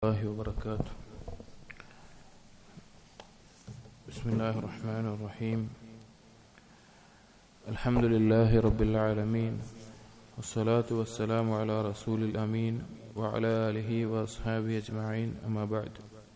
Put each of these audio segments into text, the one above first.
الله وبركاته بسم الله الرحمن الرحيم الحمد لله رب العالمين والصلاة والسلام على رسول الأمين وعلى آله وأصحابه أجمعين أما بعد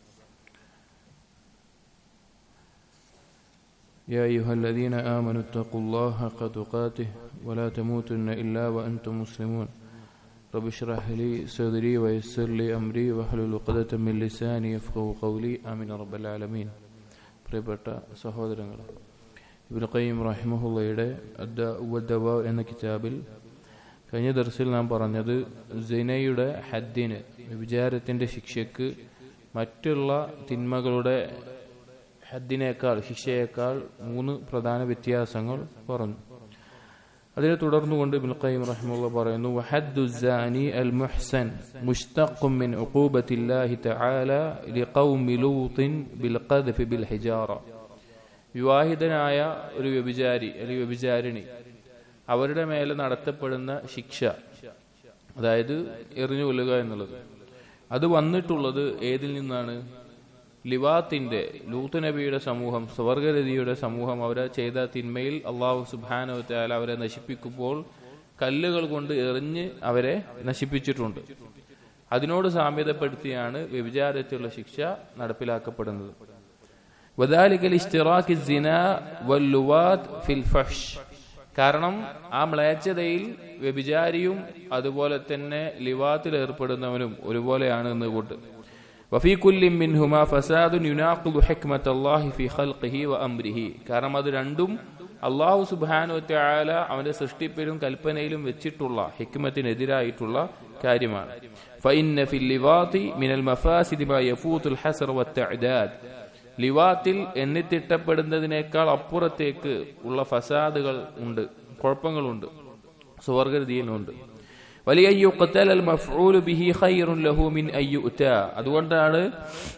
يا أيها الذين آمنوا اتقوا الله حق تقاته ولا تموتن إلا وأنتم مسلمون رب اشرح لي صدري ويسر لي أمري واحلل عقدة من لساني يفقهوا قولي آمين رب العالمين പ്രിയപ്പെട്ട സഹോദരങ്ങൾ ഇബ്നു ഖയ്യിം റഹിമഹുള്ളയുടെ അദ്ദവ എന്ന കിതാബിൽ കഴിഞ്ഞ ദർസിൽ നാം പറഞ്ഞത് സിനയുടെ ഹദ്ദിന് വിചാരത്തിൻ്റെ ശിക്ഷയ്ക്ക് മറ്റുള്ള തിന്മകളുടെ ഹദ്ദിനേക്കാൾ ശിക്ഷയേക്കാൾ മൂന്ന് പ്രധാന വ്യത്യാസങ്ങൾ പറഞ്ഞു അതിനെ തുടർന്നുകൊണ്ട് ഇബ്നുൽ ഖയ്യിം റഹിമഹുള്ള പറയുന്നു വഹദ്ദു الزاني المحسن مشتق من عقوبة الله تعالى لقوم لوط بالقذف بالحجارة വിവാഹിതനായ ഒരു വ്യഭിചാരി അല്ലെങ്കിൽ വ്യഭിചാരിണി അവരുടെ മേലെ നടത്തപ്പെടുന്ന ശിക്ഷ അതായത് എറിഞ്ഞു കൊല്ലുക എന്നുള്ളത് അത് വന്നിട്ടുള്ളത് ഏതിൽ നിന്നാണ് ലിവാത്തിന്റെ ലൂത്ത് നബിയുടെ സമൂഹം സ്വർഗരതിയുടെ സമൂഹം അവരെ ചെയ്ത തിന്മയിൽ അള്ളാഹു സുബാനവത്താൽ അവരെ നശിപ്പിക്കുമ്പോൾ കല്ലുകൾ കൊണ്ട് എറിഞ്ഞ് അവരെ നശിപ്പിച്ചിട്ടുണ്ട് അതിനോട് സാമ്യതപ്പെടുത്തിയാണ് വ്യഭിചാരത്തിലുള്ള ശിക്ഷ നടപ്പിലാക്കപ്പെടുന്നത് വദാലിക്കൽ ഇഷ്തിറാഖി സിന വല്ലുവാത് ഫിൽ ഫഷ് കാരണം ആ മ്ലേച്ഛതയിൽ വ്യഭിചാരിയും അതുപോലെ തന്നെ ലിവാത്തിൽ ഏർപ്പെടുന്നവനും ഒരുപോലെയാണ് എന്നുകൊണ്ട് وفي كل منهما فساد يناقض حكمة الله في خلقه وأمره കാരണം അത് രണ്ടും അള്ളാഹു സുബാനു ത്യാല അവന്റെ സൃഷ്ടിപ്പിലും കൽപ്പനയിലും വെച്ചിട്ടുള്ള ഹിക്മത്തിനെതിരായിട്ടുള്ള കാര്യമാണ് فإن في اللواط من المفاسد ما يفوت الحسر والتعداد ലിവാത്തിൽ എണ്ണിത്തിട്ടപ്പെടുന്നതിനേക്കാൾ അപ്പുറത്തേക്ക് ഉള്ള ഫസാദുകൾ ഉണ്ട് കുഴപ്പങ്ങളുണ്ട് സ്വർഗരതിയിലുണ്ട് വലിയ അതുകൊണ്ടാണ്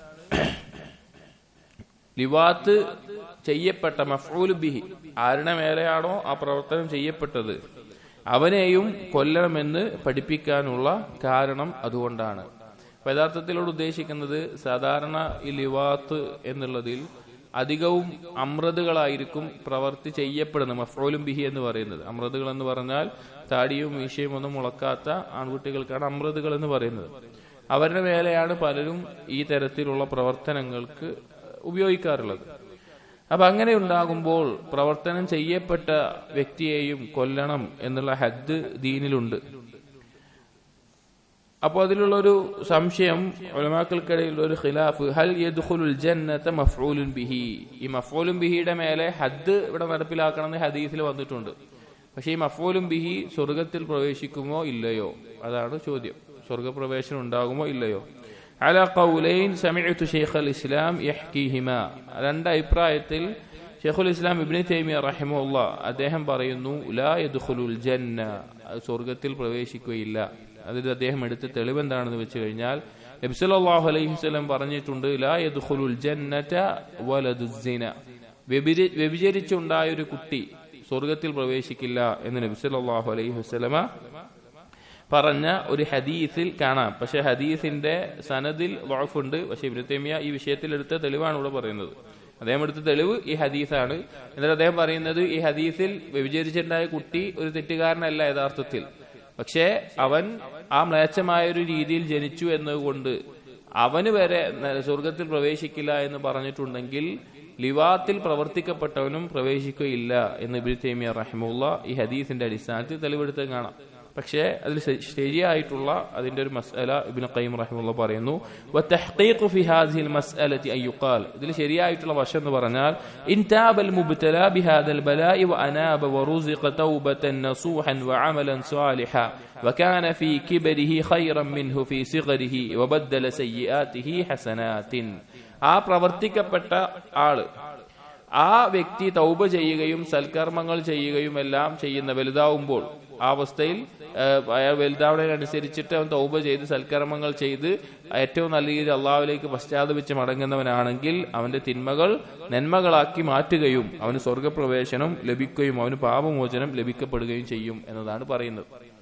ലിവാത്ത് ചെയ്യപ്പെട്ട മഫ്ഊൽ ബിഹി ആരുടെ മേലെയാണോ ആ പ്രവർത്തനം ചെയ്യപ്പെട്ടത് അവനെയും കൊല്ലണമെന്ന് പഠിപ്പിക്കാനുള്ള കാരണം അതുകൊണ്ടാണ് അപ്പൊ യഥാർത്ഥത്തിലോട് ഉദ്ദേശിക്കുന്നത് സാധാരണ ഈ ലിവാത്ത് എന്നുള്ളതിൽ അധികവും അമ്രതുകളായിരിക്കും പ്രവർത്തി ചെയ്യപ്പെടുന്നത് മഫ്രോലും ബിഹി എന്ന് പറയുന്നത് അമ്രതുകൾ എന്ന് പറഞ്ഞാൽ താടിയും മീശയും ഒന്നും മുളക്കാത്ത ആൺകുട്ടികൾക്കാണ് അമ്രതുകൾ എന്ന് പറയുന്നത് അവരുടെ മേലെയാണ് പലരും ഈ തരത്തിലുള്ള പ്രവർത്തനങ്ങൾക്ക് ഉപയോഗിക്കാറുള്ളത് അപ്പൊ അങ്ങനെ ഉണ്ടാകുമ്പോൾ പ്രവർത്തനം ചെയ്യപ്പെട്ട വ്യക്തിയെയും കൊല്ലണം എന്നുള്ള ഹദ് ദീനിലുണ്ട് അപ്പോൾ അതിലുള്ള ഒരു സംശയം ഒലമാക്കൾക്കിടയിൽ ഒരു ഖിലാഫ് ഹൽ യദ്ഖുലുൽ ജന്നത മഫ്ഊലുൻ ബിഹി ഈ മഫ്ഊലുൻ ബിഹിയുടെ മേലെ ഹദ് ഇവിടെ നടപ്പിലാക്കണമെന്ന് ഹദീസിൽ വന്നിട്ടുണ്ട് പക്ഷേ ഈ മഫ്ഊലുൻ ബിഹി സ്വർഗത്തിൽ പ്രവേശിക്കുമോ ഇല്ലയോ അതാണ് ചോദ്യം സ്വർഗപ്രവേശനം ഉണ്ടാകുമോ ഇല്ലയോ അല ഖൗലൈൻ സമിഅതു ഷെയ്ഖുൽ ഇസ്ലാം യഹ്കിഹിമ രണ്ട് അഭിപ്രായത്തിൽ ഷെയ്ഖുൽ ഇസ്ലാം ഇബ്നു തൈമിയ റഹിമുള്ള അദ്ദേഹം പറയുന്നു ലാ യദ്ഖുലുൽ ജന്ന സ്വർഗത്തിൽ പ്രവേശിക്കുകയില്ല അതിൽ അദ്ദേഹം എടുത്ത തെളിവ് എന്താണെന്ന് വെച്ച് കഴിഞ്ഞാൽ നബ്സലാഹു അലൈഹി വസല്ലം പറഞ്ഞിട്ടുണ്ട് ലാ യദ്ഖുലുൽ ജന്നത വലദുസിന വ്യഭിചരിച്ചുണ്ടായ ഒരു കുട്ടി സ്വർഗത്തിൽ പ്രവേശിക്കില്ല എന്ന് നബ്സലാഹു അലൈഹി വസല്ലമ പറഞ്ഞ ഒരു ഹദീസിൽ കാണാം പക്ഷെ ഹദീസിന്റെ സനദിൽ വാഫുണ്ട് പക്ഷെ ഇബ്നു തൈമിയ ഈ വിഷയത്തിൽ എടുത്ത തെളിവാണ് ഇവിടെ പറയുന്നത് അദ്ദേഹം എടുത്ത തെളിവ് ഈ ഹദീസാണ് എന്നിട്ട് അദ്ദേഹം പറയുന്നത് ഈ ഹദീസിൽ വ്യഭിചരിച്ചിട്ടുണ്ടായ കുട്ടി ഒരു തെറ്റുകാരനല്ല യഥാർത്ഥത്തിൽ പക്ഷേ അവൻ ആ മ്ലേച്ഛമായ ഒരു രീതിയിൽ ജനിച്ചു എന്നതുകൊണ്ട് അവന് വരെ സ്വർഗത്തിൽ പ്രവേശിക്കില്ല എന്ന് പറഞ്ഞിട്ടുണ്ടെങ്കിൽ ലിവാത്തിൽ പ്രവർത്തിക്കപ്പെട്ടവനും പ്രവേശിക്കുകയില്ല എന്ന് ഇബിൻ തൈമിയ റഹിമുള്ള ഈ ഹദീസിന്റെ അടിസ്ഥാനത്തിൽ തെളിവെടുത്ത് കാണാം പക്ഷേ അതിൽ ശരിയായിട്ടുള്ള അതിന്റെ ഒരു മസ്അല ഇബിൻ ഖയ്യിം റഹിമുള്ള പറയുന്നു വതഹ്ഖീഖു ഫി ഹാദിഹിൽ മസ്അലതി അൻ യുഖാൽ ഇതിൽ ശരിയായിട്ടുള്ള വശം എന്ന് പറഞ്ഞാൽ ഇൻ താബൽ മുബ്തല ബിഹാദൽ ബലാഇ വഅനാബ വറുസിഖ തൗബതൻ നസൂഹൻ വഅമലൻ സാലിഹ وكان في كبره خيرا منه في صغره وبدل سيئاته حسنات ആ പ്രവർത്തിക്കപ്പെട്ട ആള് ആ വ്യക്തി തൗബ ചെയ്യുകയും സൽക്കർമ്മങ്ങൾ ചെയ്യുകയും എല്ലാം ചെയ്യുന്ന വലുതാവുമ്പോൾ ആ അവസ്ഥയിൽ അയാൾ വലുതാവുന്നതിനനുസരിച്ചിട്ട് അവൻ തൗബ ചെയ്ത് സൽക്കർമ്മങ്ങൾ ചെയ്ത് ഏറ്റവും നല്ല രീതിയിൽ അള്ളാഹുലേക്ക് പശ്ചാത്തപിച്ച് മടങ്ങുന്നവനാണെങ്കിൽ അവന്റെ തിന്മകൾ നന്മകളാക്കി മാറ്റുകയും അവന് സ്വർഗപ്രവേശനം ലഭിക്കുകയും അവന് പാപമോചനം ലഭിക്കപ്പെടുകയും ചെയ്യും എന്നതാണ് പറയുന്നത്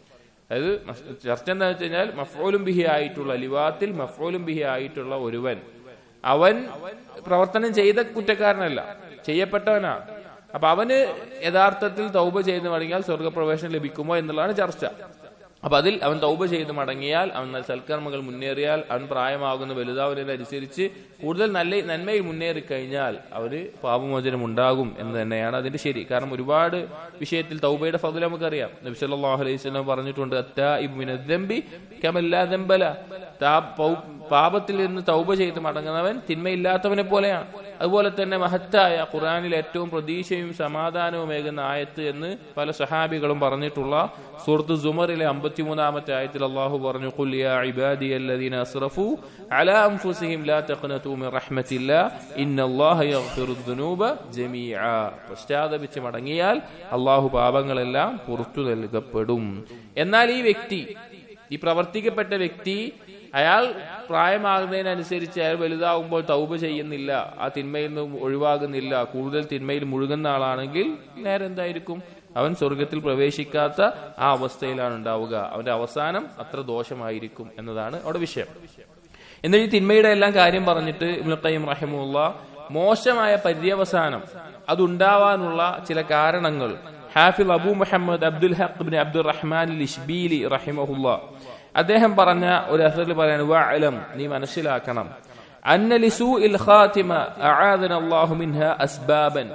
അതായത് മസ്- ചർച്ച എന്താ വെച്ച് കഴിഞ്ഞാൽ മഫ്ഊലും ബിഹി ആയിട്ടുള്ള ലിവാത്തിൽ മഫ്ഊലും ബിഹി ആയിട്ടുള്ള ഒരുവൻ അവൻ പ്രവർത്തനം ചെയ്ത കുറ്റക്കാരനല്ല ചെയ്യപ്പെട്ടവനാണ് അപ്പൊ അവന് യഥാർത്ഥത്തിൽ തൗബ ചെയ്ത് മടങ്ങിയാൽ സ്വർഗപ്രവേശനം ലഭിക്കുമോ എന്നുള്ളതാണ് ചർച്ച അപ്പൊ അതിൽ അവൻ തൗബ ചെയ്ത് മടങ്ങിയാൽ അവൻ നല്ല സൽക്കർമ്മങ്ങൾ മുന്നേറിയാൽ അവൻ പ്രായമാകുന്ന വലുതാവുന്നതിനനുസരിച്ച് കൂടുതൽ നല്ല നന്മയിൽ മുന്നേറി കഴിഞ്ഞാൽ അവര് പാപമോചനം ഉണ്ടാകും എന്ന് തന്നെയാണ് അതിന്റെ ശരി കാരണം ഒരുപാട് വിഷയത്തിൽ തൗബയുടെ ഫضل നമുക്കറിയാം നബി സല്ലല്ലാഹു അലൈഹി വസല്ലം പറഞ്ഞിട്ടുണ്ട് അത്താഇബു മിനദ്ദംബി കമല്ലാ ദംബല താ- പൗ- പാപത്തിൽ നിന്ന് തൗബ ചെയ്ത് മടങ്ങുന്നവൻ തിന്മയില്ലാത്തവനെ പോലെയാണ് അതുപോലെ തന്നെ മഹത്തായ ഖുറാനിൽ ഏറ്റവും പ്രതീക്ഷയും സമാധാനവും ഏകുന്ന ആയത്ത് എന്ന് പല സഹാബികളും പറഞ്ഞിട്ടുള്ള സൂറത്ത് സുമറിലെ അമ്പത്തിമൂന്നാമത്തെ ആയത്തിൽ അള്ളാഹു പറഞ്ഞു "ഖുൽ യാ ഇബാദിയല്ലദീന അസ്റഫു അലാ അൻഫുസിഹിം ലാ തഖ്നതു മിൻ റഹ്മത്തില്ലാ ഇന്നല്ലാഹ യഗ്ഫിറു ദുനൂബ ജമീഅ പശ്ചാത്തപിച്ച് മടങ്ങിയാൽ അള്ളാഹു പാപങ്ങളെല്ലാം പുറത്തു നൽകപ്പെടും എന്നാൽ ഈ വ്യക്തി ഈ പ്രവർത്തിക്കപ്പെട്ട വ്യക്തി അയാൾ പ്രായമാകുന്നതിനനുസരിച്ച് അയാൾ വലുതാകുമ്പോൾ തൗബ ചെയ്യുന്നില്ല ആ തിന്മയിൽ നിന്ന് ഒഴിവാകുന്നില്ല കൂടുതൽ തിന്മയിൽ മുഴുകുന്ന ആളാണെങ്കിൽ നേരെ എന്തായിരിക്കും അവൻ സ്വർഗത്തിൽ പ്രവേശിക്കാത്ത ആ അവസ്ഥയിലാണ് ഉണ്ടാവുക അവന്റെ അവസാനം അത്ര ദോഷമായിരിക്കും എന്നതാണ് അവിടെ വിഷയം എന്നിട്ട് ഈ തിന്മയുടെ എല്ലാം കാര്യം പറഞ്ഞിട്ട് ഇബ്നുൽ ഖയ്യിം റഹിമുള്ള മോശമായ പര്യവസാനം അതുണ്ടാവാനുള്ള ചില കാരണങ്ങൾ ഹാഫിൽ Abu Muhammad Abdul Haq bin Abdul Rahman Ishbili റഹിമഹുല്ല അദ്ദേഹം പറഞ്ഞ ഒരു അസറിൽ പറയാണ് വഅലം നീ മനസ്സിലാക്കണം അന്ന ലിസൂഇൽ ഖാതിമ അആദന അല്ലാഹു മിൻഹ അസ്ബാബൻ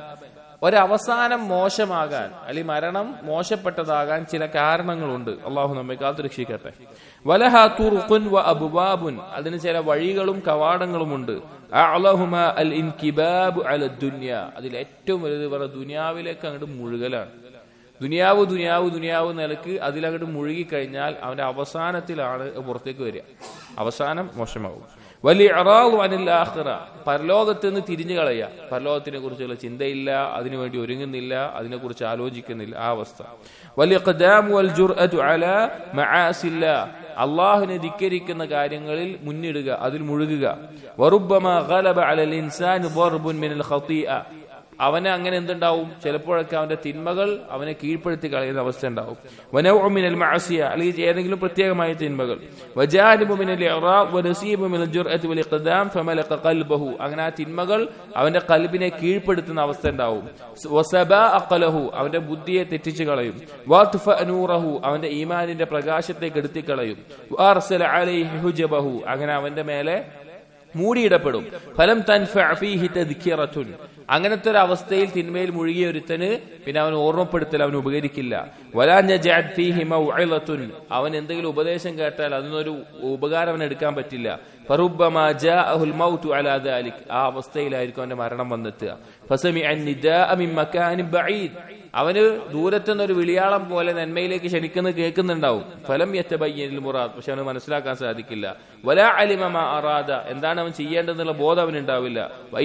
ഒരവസാനം മോശമാകാൻ അല്ലെങ്കിൽ മരണം മോശപ്പെട്ടതാകാൻ ചില കാരണങ്ങളുണ്ട് അള്ളാഹു നമ്മെ കാത്തു രക്ഷിക്കട്ടെ വലഹ തുറുഖുൻ വ അബുബാബുൻ അതിന് ചില വഴികളും കവാടങ്ങളുമുണ്ട് അഅലഹുമ അൽ ഇൻകിബാബു അല ദുനിയ അതിൽ ഏറ്റവും വലുത് പറ ദുനിയാവിലേക്ക് അങ്ങോട്ട് മുഴുകലാണ് ദുനിയാവ് ദുനിയാവ് ദുനിയാവ് നിലക്ക് അതിലങ്ങോട്ട് മുഴുകിക്കഴിഞ്ഞാൽ അവന്റെ അവസാനത്തിലാണ് പുറത്തേക്ക് വരിക അവസാനം മോശമാവും വലിയ അറാവു അനിൽ ആഖിറ പരലോകത്ത് നിന്ന് തിരിഞ്ഞു കളയുക പരലോകത്തിനെ കുറിച്ചുള്ള ചിന്തയില്ല അതിനുവേണ്ടി ഒരുങ്ങുന്നില്ല അതിനെക്കുറിച്ച് ആലോചിക്കുന്നില്ല ആ അവസ്ഥ വലിയ അള്ളാഹുവിനെ ധിക്കരിക്കുന്ന കാര്യങ്ങളിൽ മുന്നിടുക അതിൽ മുഴുകുക വറുബമ ഗലബ അലൽ ഇൻസാൻ ضرب من الخطيئة അവന് അങ്ങനെ എന്തുണ്ടാവും ചിലപ്പോഴൊക്കെ അവന്റെ തിന്മകൾ അവനെ കീഴ്പ്പെടുത്തി കളയുന്ന അവസ്ഥ ഉണ്ടാവും വനൗമിനൽ മാസിയ അല്ലെങ്കിൽ ഏതെങ്കിലും പ്രത്യേകമായ തിന്മകൾ വജാലിബു മിനൽ ഇറാബ് വനസീബു മിനൽ ജുർഅത്ത് വൽ ഇഖ്ദാം ഫമലക ഖൽബഹു അങ്ങനെ ആ തിന്മകൾ അവന്റെ കൽബിനെ കീഴ്പ്പെടുത്തുന്ന അവസ്ഥ ഉണ്ടാവും വസബാ അഖലഹു അവന്റെ ബുദ്ധിയെ തെറ്റിച്ചു കളയും വാത്ഫ നൂറഹു അവന്റെ ഈമാനിന്റെ പ്രകാശത്തെ കെടുത്തി കളയും വാർസല അലൈഹി ഹുജബഹു അങ്ങനെ അവന്റെ മേലെ മൂടിയിടപ്പെടും ഫലം തൻഫീഹിത്തുൻ അങ്ങനത്തെ ഒരു അവസ്ഥയിൽ തിന്മയിൽ മുഴുകിയ ഒരുത്തന് പിന്നെ അവൻ ഓർമ്മപ്പെടുത്തൽ അവന് ഉപകരിക്കില്ല വലാഞ്ഞുൻ അവൻ എന്തെങ്കിലും ഉപദേശം കേട്ടാൽ അതിനൊരു ഉപകാരം അവൻ എടുക്കാൻ പറ്റില്ല ആ അവസ്ഥയിലായിരിക്കും അവന്റെ മരണം വന്നെത്തുക അവന് ദൂരത്തുനിന്ന് ഒരു വിളിയാളം പോലെ നന്മയിലേക്ക് ക്ഷണിക്കുന്നത് കേൾക്കുന്നുണ്ടാവും ഫലം യറ്റബയ്യനിൽ മുറാദ് പക്ഷെ അവന് മനസ്സിലാക്കാൻ സാധിക്കില്ല വല അലിമമ അറാദ എന്താണ് അവൻ ചെയ്യേണ്ടതെന്നുള്ള ബോധം അവനുണ്ടാവില്ല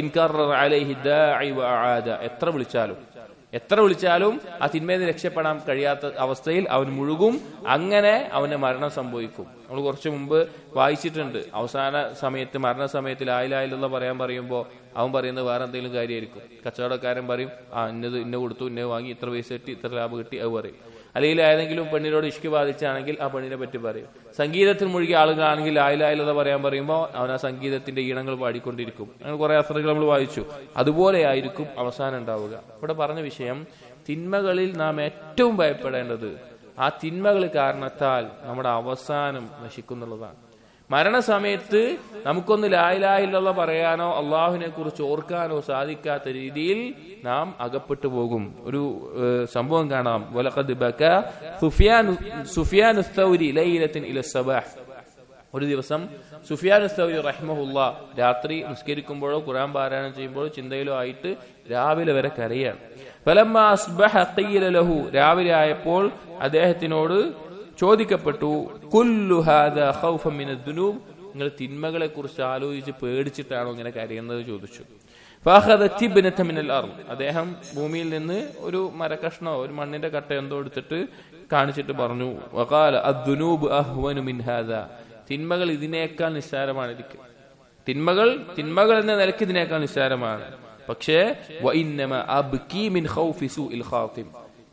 എത്ര വിളിച്ചാലും എത്ര വിളിച്ചാലും ആ തിന്മയിൽ നിന്ന് രക്ഷപ്പെടാൻ കഴിയാത്ത അവസ്ഥയിൽ അവൻ മുഴുകും അങ്ങനെ അവന്റെ മരണം സംഭവിക്കും നമ്മൾ കുറച്ചു മുമ്പ് വായിച്ചിട്ടുണ്ട് അവസാന സമയത്ത് മരണസമയത്തിൽ ആയിലായിലുള്ള പറയാൻ പറയുമ്പോൾ അവൻ പറയുന്നത് വേറെ എന്തെങ്കിലും കാര്യമായിരിക്കും കച്ചവടക്കാരൻ പറയും ആ ഇന്നത് ഇന്ന കൊടുത്തു ഇന്ന വാങ്ങി ഇത്ര പൈസ കിട്ടി ഇത്ര ലാഭം കിട്ടി അത് പറയും അല്ലെങ്കിൽ ഏതെങ്കിലും പെണ്ണിനോട് ഇഷ്കി ബാധിച്ചാണെങ്കിൽ ആ പെണ്ണിനെ പറ്റി പറയും സംഗീതത്തിൽ മുഴുകിയ ആളുകളാണെങ്കിൽ ആയിലായിലത പറയാൻ പറയുമ്പോൾ അവൻ ആ സംഗീതത്തിന്റെ ഈണങ്ങൾ പാടിക്കൊണ്ടിരിക്കും അങ്ങനെ കുറെ അസറുകൾ നമ്മൾ വായിച്ചു അതുപോലെ ആയിരിക്കും അവസാനം ഉണ്ടാവുക ഇവിടെ പറഞ്ഞ വിഷയം തിന്മകളിൽ നാം ഏറ്റവും ഭയപ്പെടേണ്ടത് ആ തിന്മകൾ കാരണത്താൽ നമ്മുടെ അവസാനം നശിക്കുന്നുള്ളതാണ് മരണസമയത്ത് നമുക്കൊന്ന് ലായിലായില്ല പറയാനോ അള്ളാഹുവിനെ കുറിച്ച് ഓർക്കാനോ സാധിക്കാത്ത രീതിയിൽ നാം അകപ്പെട്ടു പോകും ഒരു സംഭവം കാണാം ഒരു ദിവസം സുഫിയാൻ ഉസ്തൗരി റഹ്മഹുല്ല രാത്രി നിസ്കരിക്കുമ്പോഴോ ഖുറാൻ പാരായണം ചെയ്യുമ്പോഴോ ചിന്തയിലോ ആയിട്ട് രാവിലെ വരെ കരയാണ് ഫലമ്മ അസ്ബഹ ഖീല ലഹു രാവിലെ ആയപ്പോൾ അദ്ദേഹത്തിനോട് ചോദിക്കപ്പെട്ടു കുല്ലു ഹാദ ഖൗഫൻ മിന ദുനൂബ് നിങ്ങൾ തിന്മകളെ കുറിച്ച് ആലോചിച്ച് പേടിച്ചിട്ടാണോ ഇങ്ങനെ കരയുന്നത് ചോദിച്ചു മിനൽ അദ്ദേഹം ഭൂമിയിൽ നിന്ന് ഒരു മരക്കഷ്ണോ ഒരു മണ്ണിന്റെ കട്ട എന്തോ എടുത്തിട്ട് കാണിച്ചിട്ട് പറഞ്ഞു തിന്മകൾ ഇതിനേക്കാൾ നിസ്സാരമാണ് എനിക്ക് തിന്മകൾ തിന്മകൾ എന്ന നിലയ്ക്ക് ഇതിനേക്കാൾ നിസ്സാരമാണ് പക്ഷേ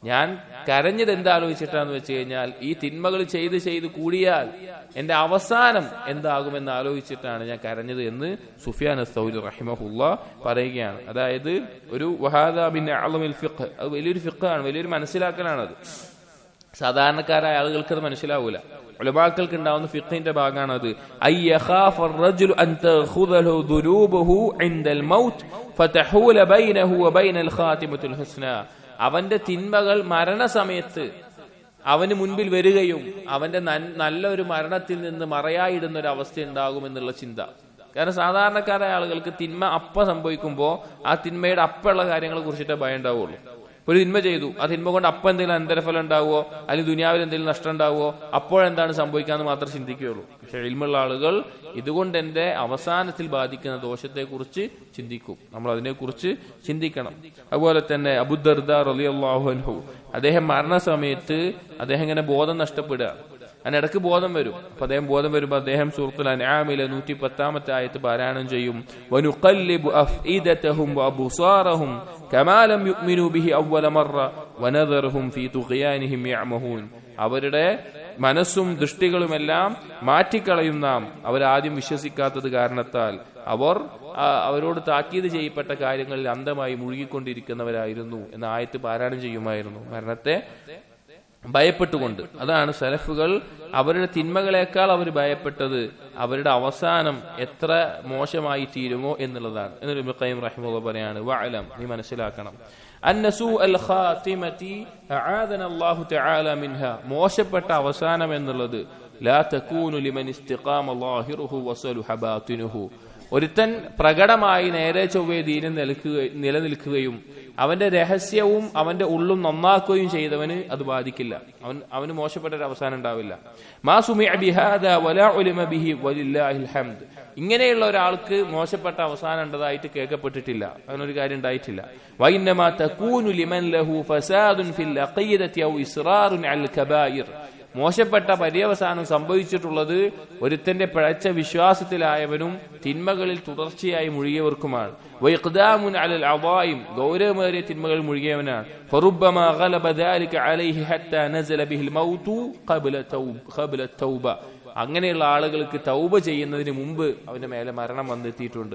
ഞാൻ കരഞ്ഞത് എന്താലോചിച്ചിട്ടാന്ന് വെച്ച് കഴിഞ്ഞാൽ ഈ തിന്മകൾ ചെയ്ത് ചെയ്ത് കൂടിയാൽ എന്റെ അവസാനം എന്താകുമെന്ന് ആലോചിച്ചിട്ടാണ് ഞാൻ കരഞ്ഞത് എന്ന് സുഫിയാൻ സൗരി റഹിമഹുല്ല പറയുകയാണ് അതായത് ഒരു വഹാദ ബിൻ അളമിൽ ഫിഖ് അത് വലിയൊരു ഫിഖാണ് വലിയൊരു മനസ്സിലാക്കലാണത് സാധാരണക്കാരായ ആളുകൾക്ക് അത് മനസ്സിലാവൂല ഉലമാക്കൾക്ക് ഉണ്ടാവുന്ന ഫിഖിന്റെ ഭാഗമാണ് അത് ഐ യഖാഫ الرجل ان تاخذه ذنوبه عند الموت فتحول بينه وبين الخاتمه الحسنى അവന്റെ തിന്മകൾ മരണസമയത്ത് അവന് മുൻപിൽ വരികയും അവന്റെ നൻ- നല്ലൊരു മരണത്തിൽ നിന്ന് മറയായിടുന്ന ഒരു അവസ്ഥ ഉണ്ടാകുമെന്നുള്ള ചിന്ത കാരണം സാധാരണക്കാരായ ആളുകൾക്ക് തിന്മ അപ്പ സംഭവിക്കുമ്പോൾ ആ തിന്മയുടെ അപ്പുള്ള കാര്യങ്ങളെ കുറിച്ചിട്ടേ ഭയം ഉണ്ടാവുള്ളൂ ഇപ്പൊ ഒരു തിന്മ ചെയ്തു ആ തിന്മ കൊണ്ട് അപ്പം എന്തെങ്കിലും അന്തരഫലം ഉണ്ടാവുമോ അല്ലെങ്കിൽ ദുനിയാവിൽ എന്തെങ്കിലും നഷ്ടം ഉണ്ടാവുമോ അപ്പോഴെന്താണ് സംഭവിക്കാന്ന് മാത്രം ചിന്തിക്കുകയുള്ളൂ പക്ഷെ ഇൽമുള്ള ആളുകൾ ഇതുകൊണ്ട് എന്റെ അവസാനത്തിൽ ബാധിക്കുന്ന ദോഷത്തെക്കുറിച്ച് ചിന്തിക്കും നമ്മൾ അതിനെക്കുറിച്ച് ചിന്തിക്കണം അതുപോലെ തന്നെ അബുദർദ റളിയല്ലാഹു അൻഹു അദ്ദേഹം മരണസമയത്ത് അദ്ദേഹം ഇങ്ങനെ ബോധം നഷ്ടപ്പെടുക അതിനിടക്ക് ബോധം വരും അപ്പൊ അദ്ദേഹം ബോധം വരുമ്പോ അദ്ദേഹം സൂറത്തുൽ അൻആമിലെ നൂറ്റി പത്താമത്തെ ആയത്ത് പാരായണം ചെയ്യും വനുഖല്ലിബു അഫ്ഇദതഹും വഅബ്സാറഹും കമാ ലം യുഅ്മിനു ബിഹി അവ്വല മറ വനദറുഹും ഫീ തുഖ്യാനിഹിം യഅമഹൂൻ അവരുടെ മനസ്സും ദൃഷ്ടികളുമെല്ലാം മാറ്റിക്കളയും നാം അവരാദ്യം വിശ്വസിക്കാത്തത് കാരണത്താൽ അവർ ആ, അവരോട് താക്കീത് ചെയ്യപ്പെട്ട കാര്യങ്ങളിൽ അന്ധമായി മുഴുകിക്കൊണ്ടിരിക്കുന്നവരായിരുന്നു എന്ന ആയത്ത് പാരായണം ചെയ്യുമായിരുന്നു മരണത്തെ ഭയപ്പെട്ടുകൊണ്ട് അതാണ് സലഫുകൾ അവരുടെ തിന്മകളെക്കാൾ അവർ ഭയപ്പെട്ടത് അവരുടെ അവസാനം എത്ര മോശമായി തീരുമോ എന്നുള്ളതാണ് എന്നൊരു മുഖയും റഹിമുള്ള പറയാണ് വഅലം നീ മനസ്സിലാക്കണം അന്ന സൂഅൽ ഖാതിമതി അആദന അല്ലാഹു തആല മിൻഹ മോശപ്പെട്ട അവസാനം എന്നുള്ളത് ലാ തകൂനു ലിമൻ ഇസ്തിഖാമ ളാഹിറുഹു വസലുഹ ബാത്തിനുഹു ഒരുത്തൻ പ്രകടമായി നേരെ ചൊവ്വേ ദീനം നിൽക്കുക നിലനിൽക്കുകയും അവന്റെ രഹസ്യവും അവന്റെ ഉള്ളും നന്നാക്കുകയും ചെയ്തവന് അത് ബാധിക്കില്ല അവൻ അവന് മോശപ്പെട്ട ഒരു അവസാനം ഉണ്ടാവില്ല മാ സുമിഅ ബിഹാദാ വലാ ഉലിമ ബിഹി വലില്ലാഹിൽ ഹംദ് ഇങ്ങനെയുള്ള ഒരാൾക്ക് മോശപ്പെട്ട അവസാനം ഉണ്ടതായിട്ട് കേൾക്കപ്പെട്ടിട്ടില്ല അങ്ങനൊരു കാര്യം ഉണ്ടായിട്ടില്ല വൈന്നമാ തകൂനു ലിമൻ ലഹു ഫസാദുൻ ഫിൽ അഖീദത്തി ഔ ഇസ്റാറുൻ അൽ കബായിർ മോശപ്പെട്ട പര്യവസാനം സംഭവിച്ചിട്ടുള്ളത് ഒരുത്തന്റെ പിഴച്ച വിശ്വാസത്തിലായവനും തിന്മകളിൽ തുടർച്ചയായി മുഴുകിയവർക്കുമാണ് വൈഖ്ദാമുൻ അലൽ അവായും ഗൗരവമേറിയ തിന്മകൾ മുഴുകിയവനാണ് ഫറുബ്ബമാ ഗലബ ذلك عليه حتى نزل به الموت قبل توب قبل التوبه അങ്ങനെയുള്ള ആളുകൾക്ക് തൗബ ചെയ്യുന്നതിന് മുമ്പ് അവന്റെ മേലെ മരണം വന്നെത്തിയിട്ടുണ്ട്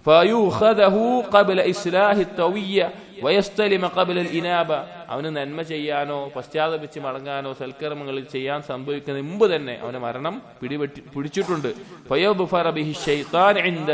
ഫയൂഖദഹു ഖബ്ല ഇസ്ലാഹി തവിയ്യ വയസ്തലിമ ഖബ്ല ഇനാബ അവന് നന്മ ചെയ്യാനോ പശ്ചാത്തപിച്ച് മടങ്ങാനോ സൽക്കർമ്മങ്ങളിൽ ചെയ്യാൻ സംഭവിക്കുന്നതിന് മുമ്പ് തന്നെ അവന് മരണം പിടിപെട്ടി പിടിച്ചിട്ടുണ്ട് ഫയദ്ഫറ ബിഹി ശൈത്താൻ ഇൻദ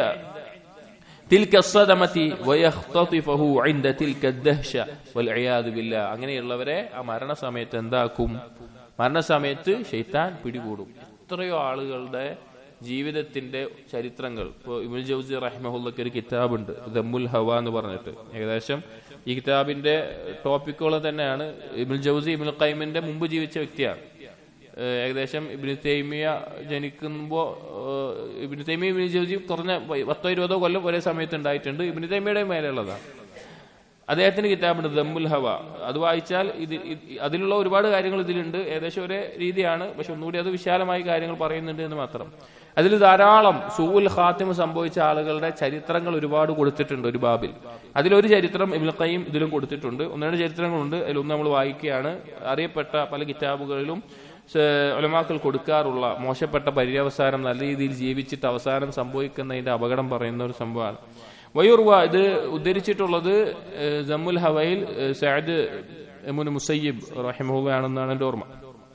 تلك الصدمة ويختطفه عند تلك الدهشة والعياذ بالله അങ്ങനെയുള്ളവരെ ആ മരണസമയത്ത് എന്താക്കും മരണസമയത്ത് ഷെയ്ത്താൻ പിടികൂടും എത്രയോ ആളുകളുടെ ജീവിതത്തിന്റെ ചരിത്രങ്ങൾ ഇപ്പോൾ ഇബുൽ ജൗസി റഹ്മഹുല്ലക്ക് ഒരു കിതാബുണ്ട് ദമ്മുൽ ഹവ എന്ന് പറഞ്ഞിട്ട് ഏകദേശം ഈ കിതാബിന്റെ ടോപ്പിക്കുകൾ തന്നെയാണ് ഇബുൽ ജൗസി ഇബുൽ ഖൈമിന്റെ മുമ്പ് ജീവിച്ച വ്യക്തിയാണ് ഏഹ് ഏകദേശം ഇബിന് തൈമിയ ജനിക്കുമ്പോൾ ഇബിന് തൈമിയ ഇബിന് ജോജി കുറഞ്ഞ പത്തോ ഇരുപതോ കൊല്ലം ഒരേ സമയത്ത് ഉണ്ടായിട്ടുണ്ട് ഇബിന് തൈമിയുടെ മേലെയുള്ളതാണ് അദ്ദേഹത്തിന് കിതാബുണ്ട് ദമ്മുൽ ഹവ അത് വായിച്ചാൽ ഇത് ഇത് അതിലുള്ള ഒരുപാട് കാര്യങ്ങൾ ഇതിലുണ്ട് ഏകദേശം ഒരേ രീതിയാണ് പക്ഷെ ഒന്നുകൂടി അത് വിശാലമായി കാര്യങ്ങൾ പറയുന്നുണ്ട് എന്ന് മാത്രം അതിൽ ധാരാളം സൂൽ ഖാത്തിമ സംഭവിച്ച ആളുകളുടെ ചരിത്രങ്ങൾ ഒരുപാട് കൊടുത്തിട്ടുണ്ട് ഒരു ബാബിൽ അതിലൊരു ചരിത്രം ഇബ്നുൽ ഖയ്യിം ഇതിലും കൊടുത്തിട്ടുണ്ട് ഒന്ന് രണ്ട് ചരിത്രങ്ങളുണ്ട് അതിലൊന്ന് നമ്മൾ വായിക്കുകയാണ് അറിയപ്പെട്ട പല കിതാബുകളിലും ഒലമാക്കൾ കൊടുക്കാറുള്ള മോശപ്പെട്ട പര്യവസാനം നല്ല രീതിയിൽ ജീവിച്ചിട്ട് അവസാനം സംഭവിക്കുന്നതിന്റെ അപകടം പറയുന്ന ഒരു സംഭവമാണ് വയൂർവ ഇത് ഉദ്ധരിച്ചിട്ടുള്ളത് ഏഹ്, ജമ്മുൽ ഹവയിൽ ഏഹ്, സഅദ് മുൻ മുസയ്യിബ് റഹിമഹുള്ളയാണെന്നാണ് എന്റെ ഓർമ്മ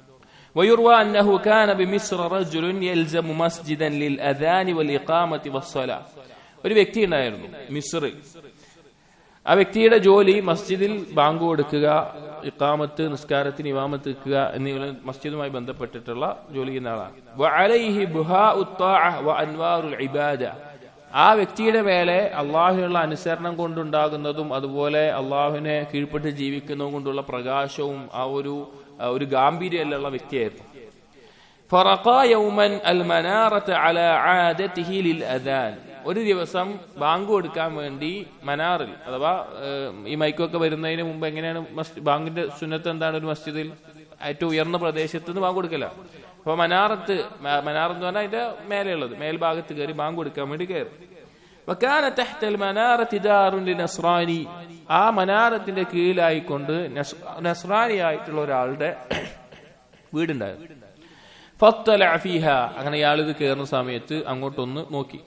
ويروى أنه كان بمصر رجل يلزم مسجدا للأذان والإقامة والصلاة ഒരു വ്യക്തി ഉണ്ടായിരുന്നു മിസ്റിൽ ആ വ്യക്തിയുടെ ജോലി മസ്ജിദിൽ ബാങ്ക് കൊടുക്കുക ഇക്കാമത്ത് നിസ്കാരത്തിന് ഇമാമത്ത് നിൽക്കുക എന്നിവ മസ്ജിദുമായി ബന്ധപ്പെട്ടിട്ടുള്ള ജോലി ചെയ്യുന്ന ആളാണ് വഅലൈഹി ബുഹാഉ ത്വാഅ വഅൻവാറുൽ ഇബാദ ആ വ്യക്തിയുടെ മേലെ അള്ളാഹുവിനുള്ള അനുസരണം കൊണ്ടുണ്ടാകുന്നതും അതുപോലെ അള്ളാഹുവിനെ കീഴ്പ്പെട്ട് ജീവിക്കുന്നതും കൊണ്ടുള്ള പ്രകാശവും ആ ഒരു ആ ഒരു ഗാംഭീര്യമുള്ള വ്യക്തിയായിരുന്നു فرقى يوما المنارة على عادته للأذان ഒരു ദിവസം ബാങ്ക് കൊടുക്കാൻ വേണ്ടി മനാറിൽ അഥവാ ഏഹ്, ഈ മൈക്കൊക്കെ വരുന്നതിന് മുമ്പ് എങ്ങനെയാണ് മസ്ജി- ബാങ്കിന്റെ സുന്നത്ത് എന്താണ് ഒരു മസ്ജിദിൽ ഏറ്റവും ഉയർന്ന പ്രദേശത്ത് നിന്ന് ബാങ്ക് കൊടുക്കല അപ്പൊ മനാറത്ത് മ- മനാർ എന്ന് പറഞ്ഞാൽ അതിന്റെ മേലെയുള്ളത് മേൽഭാഗത്ത് കയറി ബാങ്ക് കൊടുക്കാൻ വേണ്ടി കയറി വക്കാന തഹ്തൽ മനാറത്തി ദാറുൻ നസ്രാനി ആ മനാറത്തിന്റെ കീഴിലായിക്കൊണ്ട് നസ്രാനി ആയിട്ടുള്ള ഒരാളുടെ വീടുണ്ടായിരുന്നു ഫത്തല ഫീഹ അങ്ങനെ ഇയാൾ ഇത് കയറുന്ന സമയത്ത് അങ്ങോട്ടൊന്ന് നോക്കി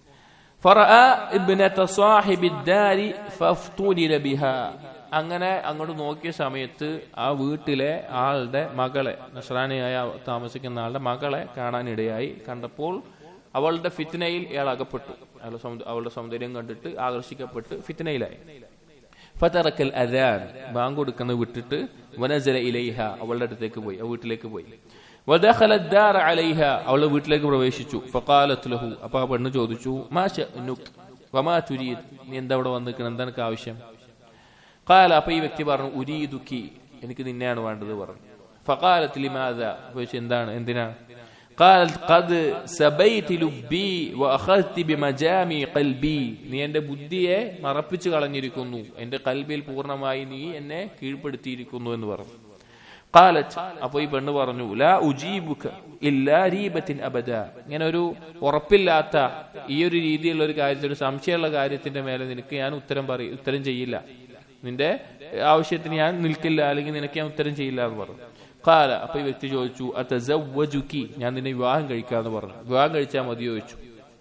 فرأى ابنة صاحب الدار فافتنن بها അങ്ങനെ അങ്ങോട്ട് നോക്കിയ സമയത്ത് ആ വീട്ടിലെ ആളുടെ മകളെ നസ്രാനിയായ താമസിക്കുന്ന ആളുടെ മകളെ കാണാനിടയായി കണ്ടപ്പോൾ അവളുടെ ഫിത്നയിൽ ഇയാൾ അകപ്പെട്ടു അയാളുടെ സൗന്ദ- അവളുടെ സൗന്ദര്യം കണ്ടിട്ട് ആകർഷിക്കപ്പെട്ട് ഫിത്നയിലായി ഫതറക്കൽ അദാൻ ബാങ്ക് കൊടുക്കുന്നത് വിട്ടിട്ട് വനസല ഇലൈഹ അവളുടെ അടുത്തേക്ക് പോയി ആ വീട്ടിലേക്ക് പോയി വദഖല الدار عليها അവളുടെ വീട്ടിലേക്ക് പ്രവേശിച്ചു ഫഖാലത് ലഹു അപ്പോൾ ആ പെണ്ണ് ചോദിച്ചു മാ ശഅനുക് വമാ തുരീദ് നീ എന്താ ഇവിടെ വന്നിരിക്കണം എന്താ നിനക്ക് ആവശ്യം ഖാല അപ്പോൾ ഈ വ്യക്തി പറഞ്ഞു ഉരീദുക്കി എനിക്ക് നിന്നെയാണ് വേണ്ടത് പറഞ്ഞു ഫഖാലത്ത് ലിമാദ ചോദിച്ചു എന്താണ് എന്തിനാണ് قالت قد سبيت لبي واخذت بمجامع قلبي നീ എന്റെ ബുദ്ധിയെ മറപ്പിച്ചു കളഞ്ഞിരിക്കുന്നു എന്റെ കൽബിൽ പൂർണ്ണമായി നീ എന്നെ കീഴ്പ്പെടുത്തിയിരിക്കുന്നു എന്ന് പറഞ്ഞു قالت അപ്പൊ ഈ പെണ്ണ് പറഞ്ഞു ലാ ഉജീബുക ഇല്ലാ രീബത്തിൻ അബദ ഇങ്ങനെ ഒരു ഉറപ്പില്ലാത്ത ഈ ഒരു രീതിയിലുള്ള ഒരു കാര്യത്തിൽ ഒരു സംശയമുള്ള കാര്യത്തിന്റെ മേലെ നിനക്ക് ഞാൻ ഉത്തരം പറയും ഉത്തരം ചെയ്യില്ല നിന്റെ ആവശ്യത്തിന് ഞാൻ നിൽക്കില്ല അല്ലെങ്കിൽ നിനക്ക് ഞാൻ ഉത്തരം ചെയ്യില്ല എന്ന് പറഞ്ഞു കാല അപ്പൊ ഈ വ്യക്തി ചോദിച്ചു അത്തസവ്വജുക്കി ഞാൻ നിന്നെ വിവാഹം കഴിക്കാന്ന് പറഞ്ഞു വിവാഹം കഴിച്ചാൽ മതി ചോദിച്ചു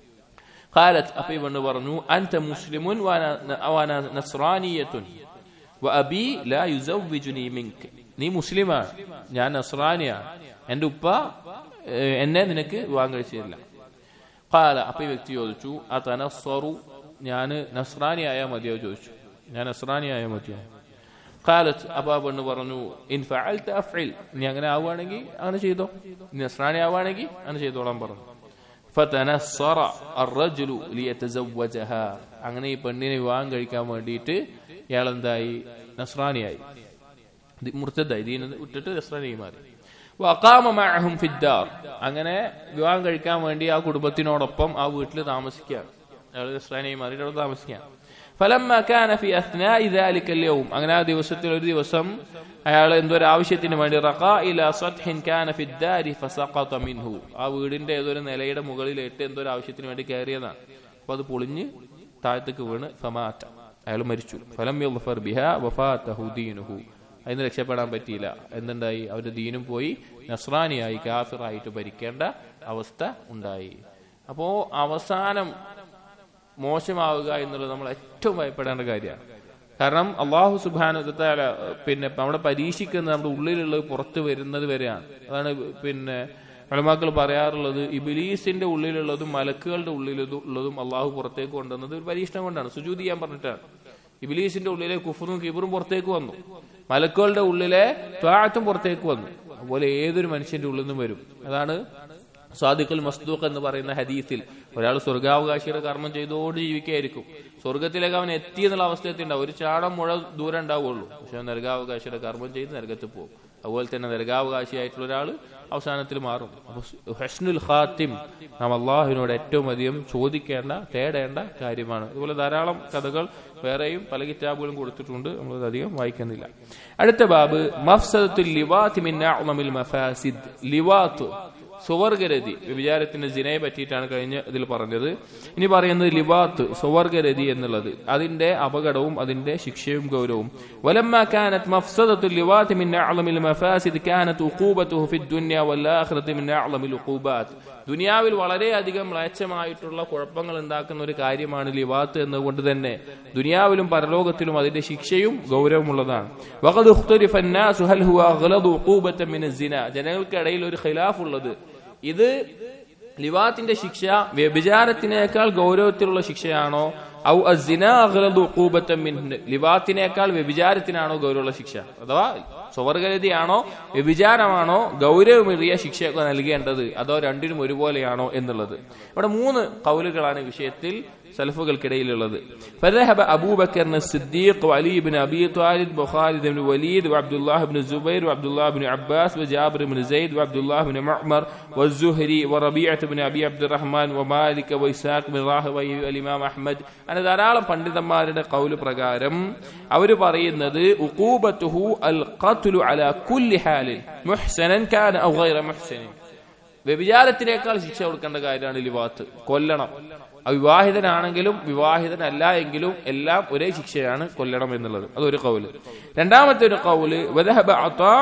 കാലത്ത് അപ്പൊ ഈ പെണ്ണ് പറഞ്ഞു അൻത മുസ്ലിമുൻ വാന- വാന നസ്രാനിയത്തുൻ വഅബി ലാ യുസവ്വിജുനി മിൻക നീ മുസ്ലിമാണ് ഞാൻ നസ്രാനിയാണ് എന്റെ ഉപ്പ ഏഹ്, എന്നെ നിനക്ക് വിവാഹം കഴിച്ചു തരില്ല കാല അപ്പൊ ഈ വ്യക്തി ചോദിച്ചു ആ തനസ്വറു ഞാന് നസ്രാനി ആയാൽ മതിയോ ചോദിച്ചു ഞാൻ നസ്രാനി ആയാൽ മതിയോ കാലത്ത് അപ്പൊ ആ പെണ്ണ് പറഞ്ഞു ഇൻ ഫഅൽത അഫ്ഇൽ നീ അങ്ങനെ ആവുകയാണെങ്കിൽ അങ്ങനെ ചെയ്തോ നീ നസ്രാനി ആവുകയാണെങ്കിൽ അങ്ങനെ ചെയ്തോളാൻ പറഞ്ഞു ഫതനസ്സറ അർറജുലു ലിയതസവ്വജഹ അങ്ങനെ ഈ പെണ്ണിനെ വിവാഹം കഴിക്കാൻ വേണ്ടിയിട്ട് ഇയാൾ എന്തായി നസ്രാനിയായി ദി- മുർത്തദായി ദീന വിട്ടിട്ട് നസ്രാനി മാറി വഖാമ മഅഹും ഫിദ്ദാർ അങ്ങനെ വിവാഹം കഴിക്കാൻ വേണ്ടി ആ കുടുംബത്തിനോടൊപ്പം ആ വീട്ടിൽ താമസിക്കുകയാണ് അയാൾ നസ്രാനി മാറി അവിടെ താമസിക്കുകയാണ് فلما كان في اثناء ذلك اليوم അങ്ങനെ ആ ദിവസത്തിൽ ഒരു ദിവസം അയാൾ എന്തോ ഒരു ആവശ്യത്തിന് വേണ്ടി റഖാ ഇല സത്ഹിൻ കാന ഫി الدار فسقط منه ആ വീടിന്റെ ഏതോ ഒരു നിലയുടെ മുകളിലിട്ട് എന്തോ ഒരു ആവശ്യത്തിന് വേണ്ടി കയറിയതാണ് അപ്പൊ അത് പൊളിഞ്ഞ് താഴത്തേക്ക് വീണ് ഫമാറ്റ അയാൾ മരിച്ചു ഫലം യുഗ്ഫർ ബിഹ വഫാതഹു ദീനുഹു അതിന് രക്ഷപ്പെടാൻ പറ്റിയില്ല എന്തുണ്ടായി അവരുടെ ദീനും പോയി നസ്രാനിയായി കാഫിറായിട്ട് ഭരിക്കേണ്ട അവസ്ഥ ഉണ്ടായി അപ്പോ അവസാനം മോശമാവുക എന്നുള്ളത് നമ്മൾ ഏറ്റവും ഭയപ്പെടേണ്ട കാര്യമാണ് കാരണം അള്ളാഹു സുബാനുത്താല പിന്നെ നമ്മുടെ പരീക്ഷിക്കുന്നത് നമ്മുടെ ഉള്ളിലുള്ളത് പുറത്ത് വരുന്നത് വരെയാണ് അതാണ് പിന്നെ മലമാക്കൾ പറയാറുള്ളത് ഇബിലീസിന്റെ ഉള്ളിലുള്ളതും മലക്കുകളുടെ ഉള്ളിലുള്ളതും ഉള്ളതും അള്ളാഹു പുറത്തേക്ക് കൊണ്ടുവന്നത് ഒരു പരീക്ഷണം കൊണ്ടാണ് സുജൂതി ചെയ്യാൻ പറഞ്ഞിട്ടാണ് ഇബിലീസിന്റെ ഉള്ളിലെ കുഫറും കിബറും പുറത്തേക്ക് വന്നു മലക്കുകളുടെ ഉള്ളിലെ ത്വാഴത്തും പുറത്തേക്ക് വന്നു അതുപോലെ ഏതൊരു മനുഷ്യന്റെ ഉള്ളിൽ നിന്നും വരും അതാണ് സാദിഖുൽ മസ്ദൂഖ് എന്ന് പറയുന്ന ഹദീസിൽ ഒരാൾ സ്വർഗാവകാശിയുടെ കർമ്മം ചെയ്തുകൊണ്ട് ജീവിക്കായിരിക്കും സ്വർഗത്തിലേക്ക് അവൻ എത്തി എന്നുള്ള അവസ്ഥ എത്തിണ്ടാവും ഒരു ചാടം മുഴ ദൂരം ഉണ്ടാവുള്ളൂ പക്ഷെ അവൻ നരകാവകാശിയുടെ കർമ്മം ചെയ്ത് നരകത്തിൽ പോകും അതുപോലെ തന്നെ നരകാവകാശിയായിട്ടുള്ള ഒരാൾ അവസാനത്തിൽ മാറും അപ്പൊ ഹസ്നുൽ ഖാത്തിം നാം അള്ളാഹുവിനോട് ഏറ്റവും അധികം ചോദിക്കേണ്ട തേടേണ്ട കാര്യമാണ് അതുപോലെ ധാരാളം കഥകൾ വേറെയും പല കിതാബുകളും കൊടുത്തിട്ടുണ്ട് നമ്മളത് അധികം വായിക്കുന്നില്ല അടുത്ത ബാബ് മഫ്സദത്തുൽ ലിവാത്ത് മിൻ അഅ്ളമിൽ മഫാസിദ് ലിവാത്ത് സുവർഗരതി വ്യഭിചാരത്തിന്റെ ജിനയെ പറ്റിയിട്ടാണ് കഴിഞ്ഞ ഇതിൽ പറഞ്ഞത് ഇനി പറയുന്നത് ലിവാത്ത് സുവർഗരതി എന്നുള്ളത് അതിന്റെ അപകടവും അതിന്റെ ശിക്ഷയും ഗൗരവവും വലമ്മ കാനത്ത് മഫ്സദത്തു ലിവാത്ത് മിൻ അഅ്ളമിൽ മഫാസിദ് കാനത്ത് ഉഖൂബത്തുഹു ഫി ദുനിയ വൽ ആഖിറതി മിൻ അഅ്ളമിൽ ഉഖൂബാത്ത് ദുനിയാവിൽ വളരെയധികം മ്ലേച്ഛമായിട്ടുള്ള കുഴപ്പങ്ങൾ ഉണ്ടാക്കുന്ന ഒരു കാര്യമാണ് ലിവാത്ത് എന്നുകൊണ്ട് തന്നെ ദുനിയാവിലും പരലോകത്തിലും അതിന്റെ ശിക്ഷയും ഗൗരവമുള്ളതാണ് വഖദ് ഉഖ്തലിഫ അന്നാസു ഹൽ ഹുവ അഗ്ലദു ഉഖൂബത്തൻ മിൻ സിന ജനങ്ങൾക്കിടയിൽ ഒരു ഖിലാഫ് ഉള്ളത് ഇത് ലിവാത്തിന്റെ ശിക്ഷ വ്യഭിചാരത്തിനേക്കാൾ ഗൗരവത്തിലുള്ള ശിക്ഷയാണോ ഔ അസിന അഗ്ലദു ഉഖൂബത്തൻ മിൻ ലിവാത്തിനേക്കാൾ വ്യഭിചാരത്തിനാണോ ഗൗരവമുള്ള ശിക്ഷ അഥവാ സ്വവർഗരതിയാണോ വ്യഭിചാരമാണോ ഗൗരവമേറിയ ശിക്ഷയൊക്കെ നൽകേണ്ടത് അതോ രണ്ടിനും ഒരുപോലെയാണോ എന്നുള്ളത് ഇവിടെ മൂന്ന് കൗലുകളാണ് ഈ വിഷയത്തിൽ സലഫുകൾക്കിടയിലുള്ളത് فذهب أبو بكر الصديق وعلي بن أبي طالب وخالد بن وليد وعبد الله بن الزبير وعبد الله بن عباس وجابر بن زيد وعبد الله بن معمر والزهري وربيعة بن أبي عبد الرحمن ومالك وإسحاق بن راهوي والإمام أحمد അങ്ങനെ ധാരാളം പണ്ഡിതന്മാരുടെ കൗല് പ്രകാരം അവർ പറയുന്നത് ഉഖൂബത്തുഹു അൽ ഖത്ലു അലാ കുല്ലി ഹാലിൻ മുഹ്സനൻ കാന ഔ ഗൈറ മുഹ്സനിൻ വ്യഭിചാരത്തിനേക്കാൾ ശിക്ഷ കൊടുക്കേണ്ട കാര്യമാണ് ലിവാത്ത് കൊല്ലണം അവിവാഹിതനാണെങ്കിലും വിവാഹിതനല്ല എങ്കിലും എല്ലാം ഒരേ ശിക്ഷയാണ് കൊല്ലണം എന്നുള്ളത് അതൊരു കൗല് രണ്ടാമത്തെ ഒരു കൗല് വദഹബ അത്താ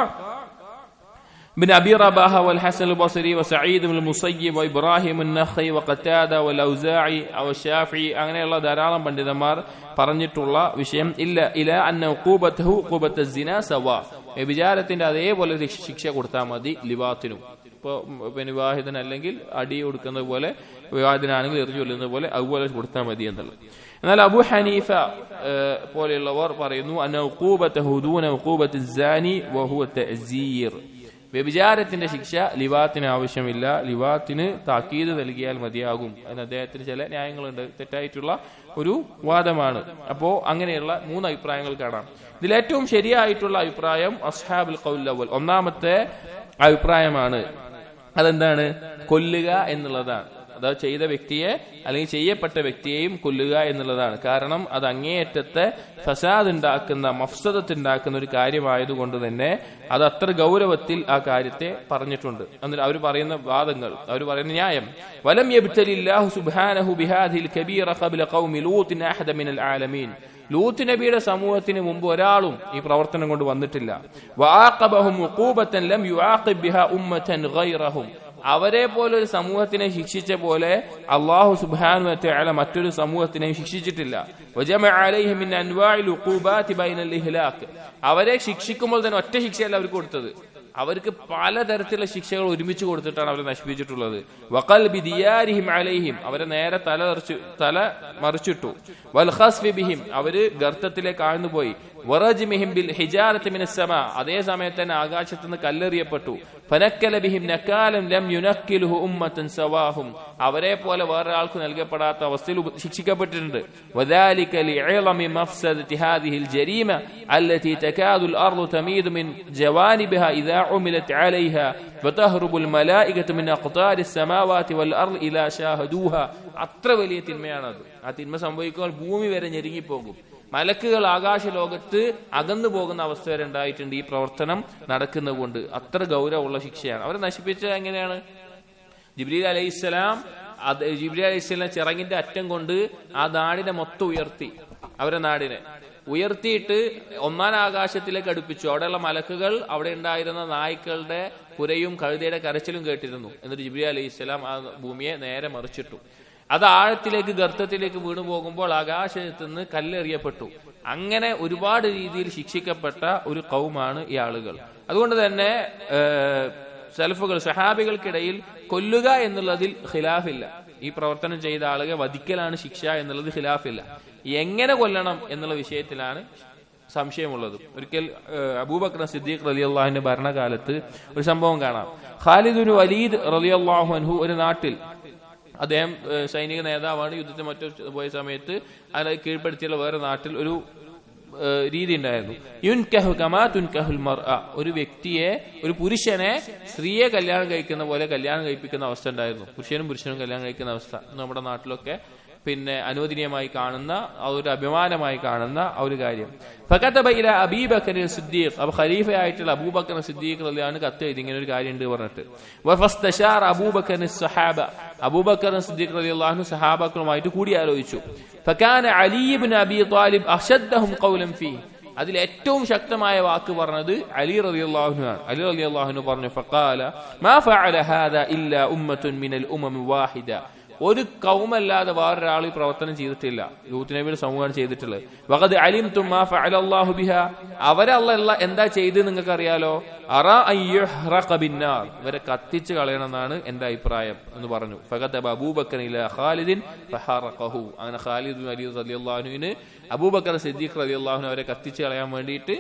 بن أبي رباح والحسن البصري وسعيد بن المسيب وإبراهيم النخعي وقتادة والأوزاعي أو الشافعي അങ്ങനെയുള്ള ധാരാളം പണ്ഡിതന്മാർ പറഞ്ഞിട്ടുള്ള വിഷയം ഇല്ല ഇല അന്ന ഉഖൂബത്തഹു ഉഖൂബത്ത സിന സവാ വ്യഭിചാരത്തിന്റെ അതേപോലെ ഒരു ശിക്ഷ കൊടുത്താൽ മതി ലിവാത്തിനും ഇപ്പോൾ പിന്നെ വിവാഹിതനല്ലെങ്കിൽ അടി കൊടുക്കുന്നത് പോലെ വിവാഹിതനാണെങ്കിൽ എറിഞ്ഞു കൊല്ലുന്നത് പോലെ അതുപോലെ കൊടുത്താൽ മതി എന്നുള്ളത് എന്നാൽ അബു ഹനീഫ ഏഹ്, പോലെയുള്ളവർ പറയുന്നു അന്ന ഉഖൂബത്തഹു ദൂന ഉഖൂബത്തി സാനി വഹുവ തഅസീർ വ്യഭിചാരത്തിന്റെ ശിക്ഷ ലിവാത്തിന് ആവശ്യമില്ല ലിവാത്തിന് താക്കീത് നൽകിയാൽ മതിയാകും എന്ന് അദ്ദേഹത്തിന് ചില ന്യായങ്ങളുണ്ട് തെറ്റായിട്ടുള്ള ഒരു വാദമാണ് അപ്പോ അങ്ങനെയുള്ള മൂന്ന് അഭിപ്രായങ്ങൾ കാണാം ഇതിൽ ഏറ്റവും ശരിയായിട്ടുള്ള അഭിപ്രായം അസ്ഹാബുൽ കൗല്ലവൽ ഒന്നാമത്തെ അഭിപ്രായമാണ് അതെന്താണ് കൊല്ലുക എന്നുള്ളതാണ് അത് ചെയ്ത വ്യക്തിയെ അല്ലെങ്കിൽ ചെയ്യപ്പെട്ട വ്യക്തിയെയും കൊല്ലുക എന്നുള്ളതാണ് കാരണം അത് അങ്ങേയറ്റത്തെ ഫസാദ് ഉണ്ടാക്കുന്ന മഫ്സദത്ത് ഉണ്ടാക്കുന്ന ഒരു കാര്യമായതുകൊണ്ട് തന്നെ അത് അത്ര ഗൗരവത്തിൽ ആ കാര്യത്തെ പറഞ്ഞിട്ടുണ്ട് എന്നിട്ട് അവർ പറയുന്ന വാദങ്ങൾ അവർ പറയുന്ന ന്യായം വലം യബ്തലില്ലാഹു സുബ്ഹാനഹു ബിഹാദിൽ കബീറ ഖബ്ല ഖൗമി ലൂത്തിൻ അഹദ മിനൽ ആലമീൻ ലൂത്ത് നബിയുടെ സമൂഹത്തിന് മുമ്പ് ഒരാളും ഈ പ്രവർത്തനം കൊണ്ട് വന്നിട്ടില്ല വആഖബഹും ഉഖൂബത്തൻ ലം യുആഖിബ് ബിഹാ ഉമ്മത്തൻ ഗൈറഹും അവരെ പോലെ ഒരു സമൂഹത്തിനെ ശിക്ഷിച്ച പോലെ അള്ളാഹു സുബ്ഹാനഹു വതആല മറ്റൊരു സമൂഹത്തിനെയും ശിക്ഷിച്ചിട്ടില്ല വജമഅ അലൈഹിം മിൻ അൻവാഇൽ ഉഖൂബാതി ബൈനൽ ഇഹ്ലാക് അവരെ ശിക്ഷിക്കുമ്പോൾ തന്നെ ഒറ്റ ശിക്ഷയല്ല അവർക്ക് കൊടുത്തത് അവർക്ക് പലതരത്തിലുള്ള ശിക്ഷകൾ ഒരുമിച്ച് കൊടുത്തിട്ടാണ് അവരെ നശിപ്പിച്ചിട്ടുള്ളത് വഖൽ ബിദിയാരിഹിം അലൈഹിം അവരെ നേരെ തല തെറിച്ചു തല മറിച്ചിട്ടു വൽ ഖസ്ഫി ബിഹിം അവര് ഗർത്തത്തിലേക്ക് ആഴ്ന്നുപോയി വറജ്മിഹിം ബിൽ ഹിജാറത്തി മിനസ് സമാ അതേ സമയത്ത് തന്നെ ആകാശത്ത് നിന്ന് കല്ലെറിയപ്പെട്ടു ഫനക്കല ബിഹിം നക്കാലം ലം യുനക്കിലുഹു ഉമ്മത്തൻ സവാഹും അവരെ പോലെ വേറെ ആൾക്ക് നൽകപ്പെടാത്ത അവസ്ഥയിൽ ഉപ- ശിക്ഷിക്കപ്പെട്ടിട്ടുണ്ട് وذلك لعظم مفسدة هذه الجريمة التي تكاد الأرض تميد من جوانبها إذا عملت عليها وتهرب الملائكة من أقطار السماوات والأرض إلى شاهدوها അത്ര വലിയ തിന്മയാണത് ആ തിന്മ സംഭവിക്കുമ്പോൾ ഭൂമി വരെ ഞെരുങ്ങിപ്പോകും മലക്കുകൾ ആകാശ ലോകത്ത് അകന്നു പോകുന്ന അവസ്ഥ വരെ ഉണ്ടായിട്ടുണ്ട് ഈ പ്രവർത്തനം നടക്കുന്നത് കൊണ്ട് അത്ര ഗൗരവമുള്ള ശിക്ഷയാണ് അവരെ നശിപ്പിച്ചത് എങ്ങനെയാണ് ജിബ്രീൽ അലൈഹിസ്സലാം അത് ജിബ്രീൽ അലൈഹിസ്സലാം ചിറങ്ങിന്റെ അറ്റം കൊണ്ട് ആ നാടിനെ മൊത്തം ഉയർത്തി അവരെ നാടിനെ ഉയർത്തിയിട്ട് ഒന്നാം ആകാശത്തിലേക്ക് അടുപ്പിച്ചു അവിടെയുള്ള മലക്കുകൾ അവിടെ ഉണ്ടായിരുന്ന നായ്ക്കളുടെ പുരയും കഴുതയുടെ കരച്ചിലും കേട്ടിരുന്നു എന്നിട്ട് ജിബ്രീൽ അലൈഹിസ്സലാം ആ ഭൂമിയെ നേരെ മറിച്ചിട്ടു അത് ആഴത്തിലേക്ക് ഗർത്തത്തിലേക്ക് വീണു പോകുമ്പോൾ ആകാശത്ത് നിന്ന് കല്ലെറിയപ്പെട്ടു അങ്ങനെ ഒരുപാട് രീതിയിൽ ശിക്ഷിക്കപ്പെട്ട ഒരു കൗമാണ് ഈ ആളുകൾ അതുകൊണ്ട് തന്നെ ഏഹ്, സെൽഫുകൾ സഹാബികൾക്കിടയിൽ കൊല്ലുക എന്നുള്ളതിൽ ഖിലാഫില്ല ഈ പ്രവർത്തനം ചെയ്ത ആളുകളെ വധിക്കലാണ് ശിക്ഷ എന്നുള്ളത് ഖിലാഫില്ല എങ്ങനെ കൊല്ലണം എന്നുള്ള വിഷയത്തിലാണ് സംശയമുള്ളത് ഒരിക്കൽ ഏഹ്, അബൂബക്കർ സിദ്ദീഖ് റലി അള്ളാഹുവിന്റെ ഭരണകാലത്ത് ഒരു സംഭവം കാണാം ഖാലിദുൻ വലീദ് റലി അള്ളാഹു അൻഹു ഒരു നാട്ടിൽ അദ്ദേഹം ഏഹ്, സൈനിക നേതാവാണ് യുദ്ധത്തിൽ മറ്റു പോയ സമയത്ത് അയാളെ കീഴ്പ്പെടുത്തിയുള്ള വേറെ നാട്ടിൽ ഒരു ഏഹ്, രീതി ഉണ്ടായിരുന്നു യുൻകഹു കമാ തുൻകഹുൽ മർഅ ഒരു വ്യക്തിയെ ഒരു പുരുഷനെ സ്ത്രീയെ കല്യാണം കഴിക്കുന്ന പോലെ കല്യാണം കഴിപ്പിക്കുന്ന അവസ്ഥ ഉണ്ടായിരുന്നു പുരുഷനും പുരുഷനും കല്യാണം കഴിക്കുന്ന അവസ്ഥ ഇന്ന് നമ്മുടെ നാട്ടിലൊക്കെ പിന്നെ അനുവദനീയമായി കാണുന്ന ആ ഒരു അഭിമാനമായി കാണുന്ന ആ ഒരു കാര്യം ഫകതബ ഇല അബീബക്കർ സിദ്ദീഖ് അപ്പൊ ഖലീഫയായിട്ടുള്ള അബൂബക്കർ സിദ്ദീഖ് റളിയാണ് കത്ത് എഴുതി ഇങ്ങനെ ഒരു കാര്യം ഉണ്ട് പറഞ്ഞിട്ട് വഫസ്തശാർ അബൂബക്കർ സഹാബ അബൂബക്കർ സിദ്ദീഖ് റളിയല്ലാഹു അൻഹു സഹാബാക്കളുമായിട്ട് കൂടിയാലോചിച്ചു ഫകാന അലി ഇബ്നു അബി ത്വാലിബ് അഷദ്ദഹും ഖൗലൻ ഫീഹി അതിൽ ഏറ്റവും ശക്തമായ വാക്ക് പറഞ്ഞത് അലി റളിയല്ലാഹു ആണ് അലി റളിയല്ലാഹു പറഞ്ഞു ഫഖാല മാ ഫഅല ഹാദാ ഇല്ലാ ഉമ്മത്തുൻ മിനൽ ഉമമി വാഹിദ ഒരു കൗമല്ലാതെ വേറൊരാൾ ഈ പ്രവർത്തനം ചെയ്തിട്ടില്ല ലൂത്ത് നബിയുടെ സമൂഹമാണ് ചെയ്തിട്ടുള്ളത് വഖദ് അലിംതും മാ ഫഅലല്ലാഹു ബിഹ അവരല്ല എന്താ ചെയ്ത് നിങ്ങൾക്ക് അറിയാലോ അറ അയ്യുഹ്റഖ ബിന്നാർ ഇവരെ കത്തിച്ച് കളയണമെന്നാണ് എന്റെ അഭിപ്രായം എന്ന് പറഞ്ഞു ഫഖദ് അബൂബക്കർ ഇല ഖാലിദിൻ ഫഹറഖഹു അങ്ങനെ ഖാലിദ് ബിൻ അലി റളിയല്ലാഹുവിന് അബൂബക്കർ സിദ്ദീഖ് റളിയല്ലാഹു അവരെ കത്തിച്ച് കളയാൻ വേണ്ടിയിട്ട്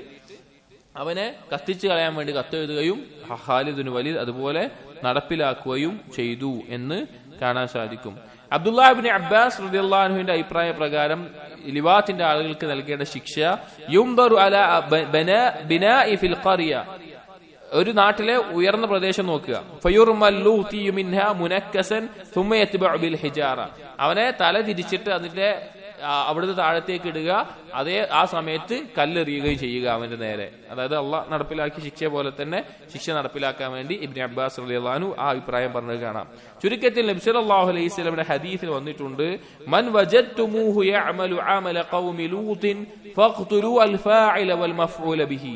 അവനെ കത്തിച്ചു കളയാൻ വേണ്ടി കത്തെഴുതുകയും ഖാലിദിന് വലീദ് അതുപോലെ നടപ്പിലാക്കുകയും ചെയ്തു എന്ന് കാണാൻ സാധിക്കും അബ്ദുല്ലാഹിബിൻ അബ്ബാസ് റദിയല്ലാഹുവിന്റെ അഭിപ്രായ പ്രകാരം ലിവാത്തിന്റെ ആളുകൾക്ക് നൽകേണ്ട ശിക്ഷ യുംബറു അല ബന- ബിനാഇ ഫിൽ ഖറിയ ഒരു നാട്ടിലെ ഉയർന്ന പ്രദേശം നോക്കുക ഫയുർമൽ ലൂതിയു മിൻഹ മുനക്കസൻ സുമ്മ യത്ബഉ ബിൽ ഹിജാറ അവനെ തല തിരിച്ചിട്ട് അതിന്റെ ആ, അവിടുന്ന് താഴത്തേക്ക് ഇടുക അതേ ആ സമയത്ത് കല്ലെറിയുകയും ചെയ്യുക അവന്റെ നേരെ അതായത് അള്ളാഹ് നടപ്പിലാക്കിയ ശിക്ഷ പോലെ തന്നെ ശിക്ഷ നടപ്പിലാക്കാൻ വേണ്ടി ഇബ്നു അബ്ബാസ് റളിയല്ലാഹു ആ അഭിപ്രായം പറഞ്ഞത് കാണാം ചുരുക്കത്തിൽ നബി സല്ലല്ലാഹു അലൈഹി വസല്ലമയുടെ ഹദീസിൽ വന്നിട്ടുണ്ട് മൻ വജദ്തുമൂഹു യഅമലു അമല ഖൗമി ലൂത്തിൻ ഫഖ്തുലു അൽ ഫാഇല വൽ മഫ്ഊല ബിഹി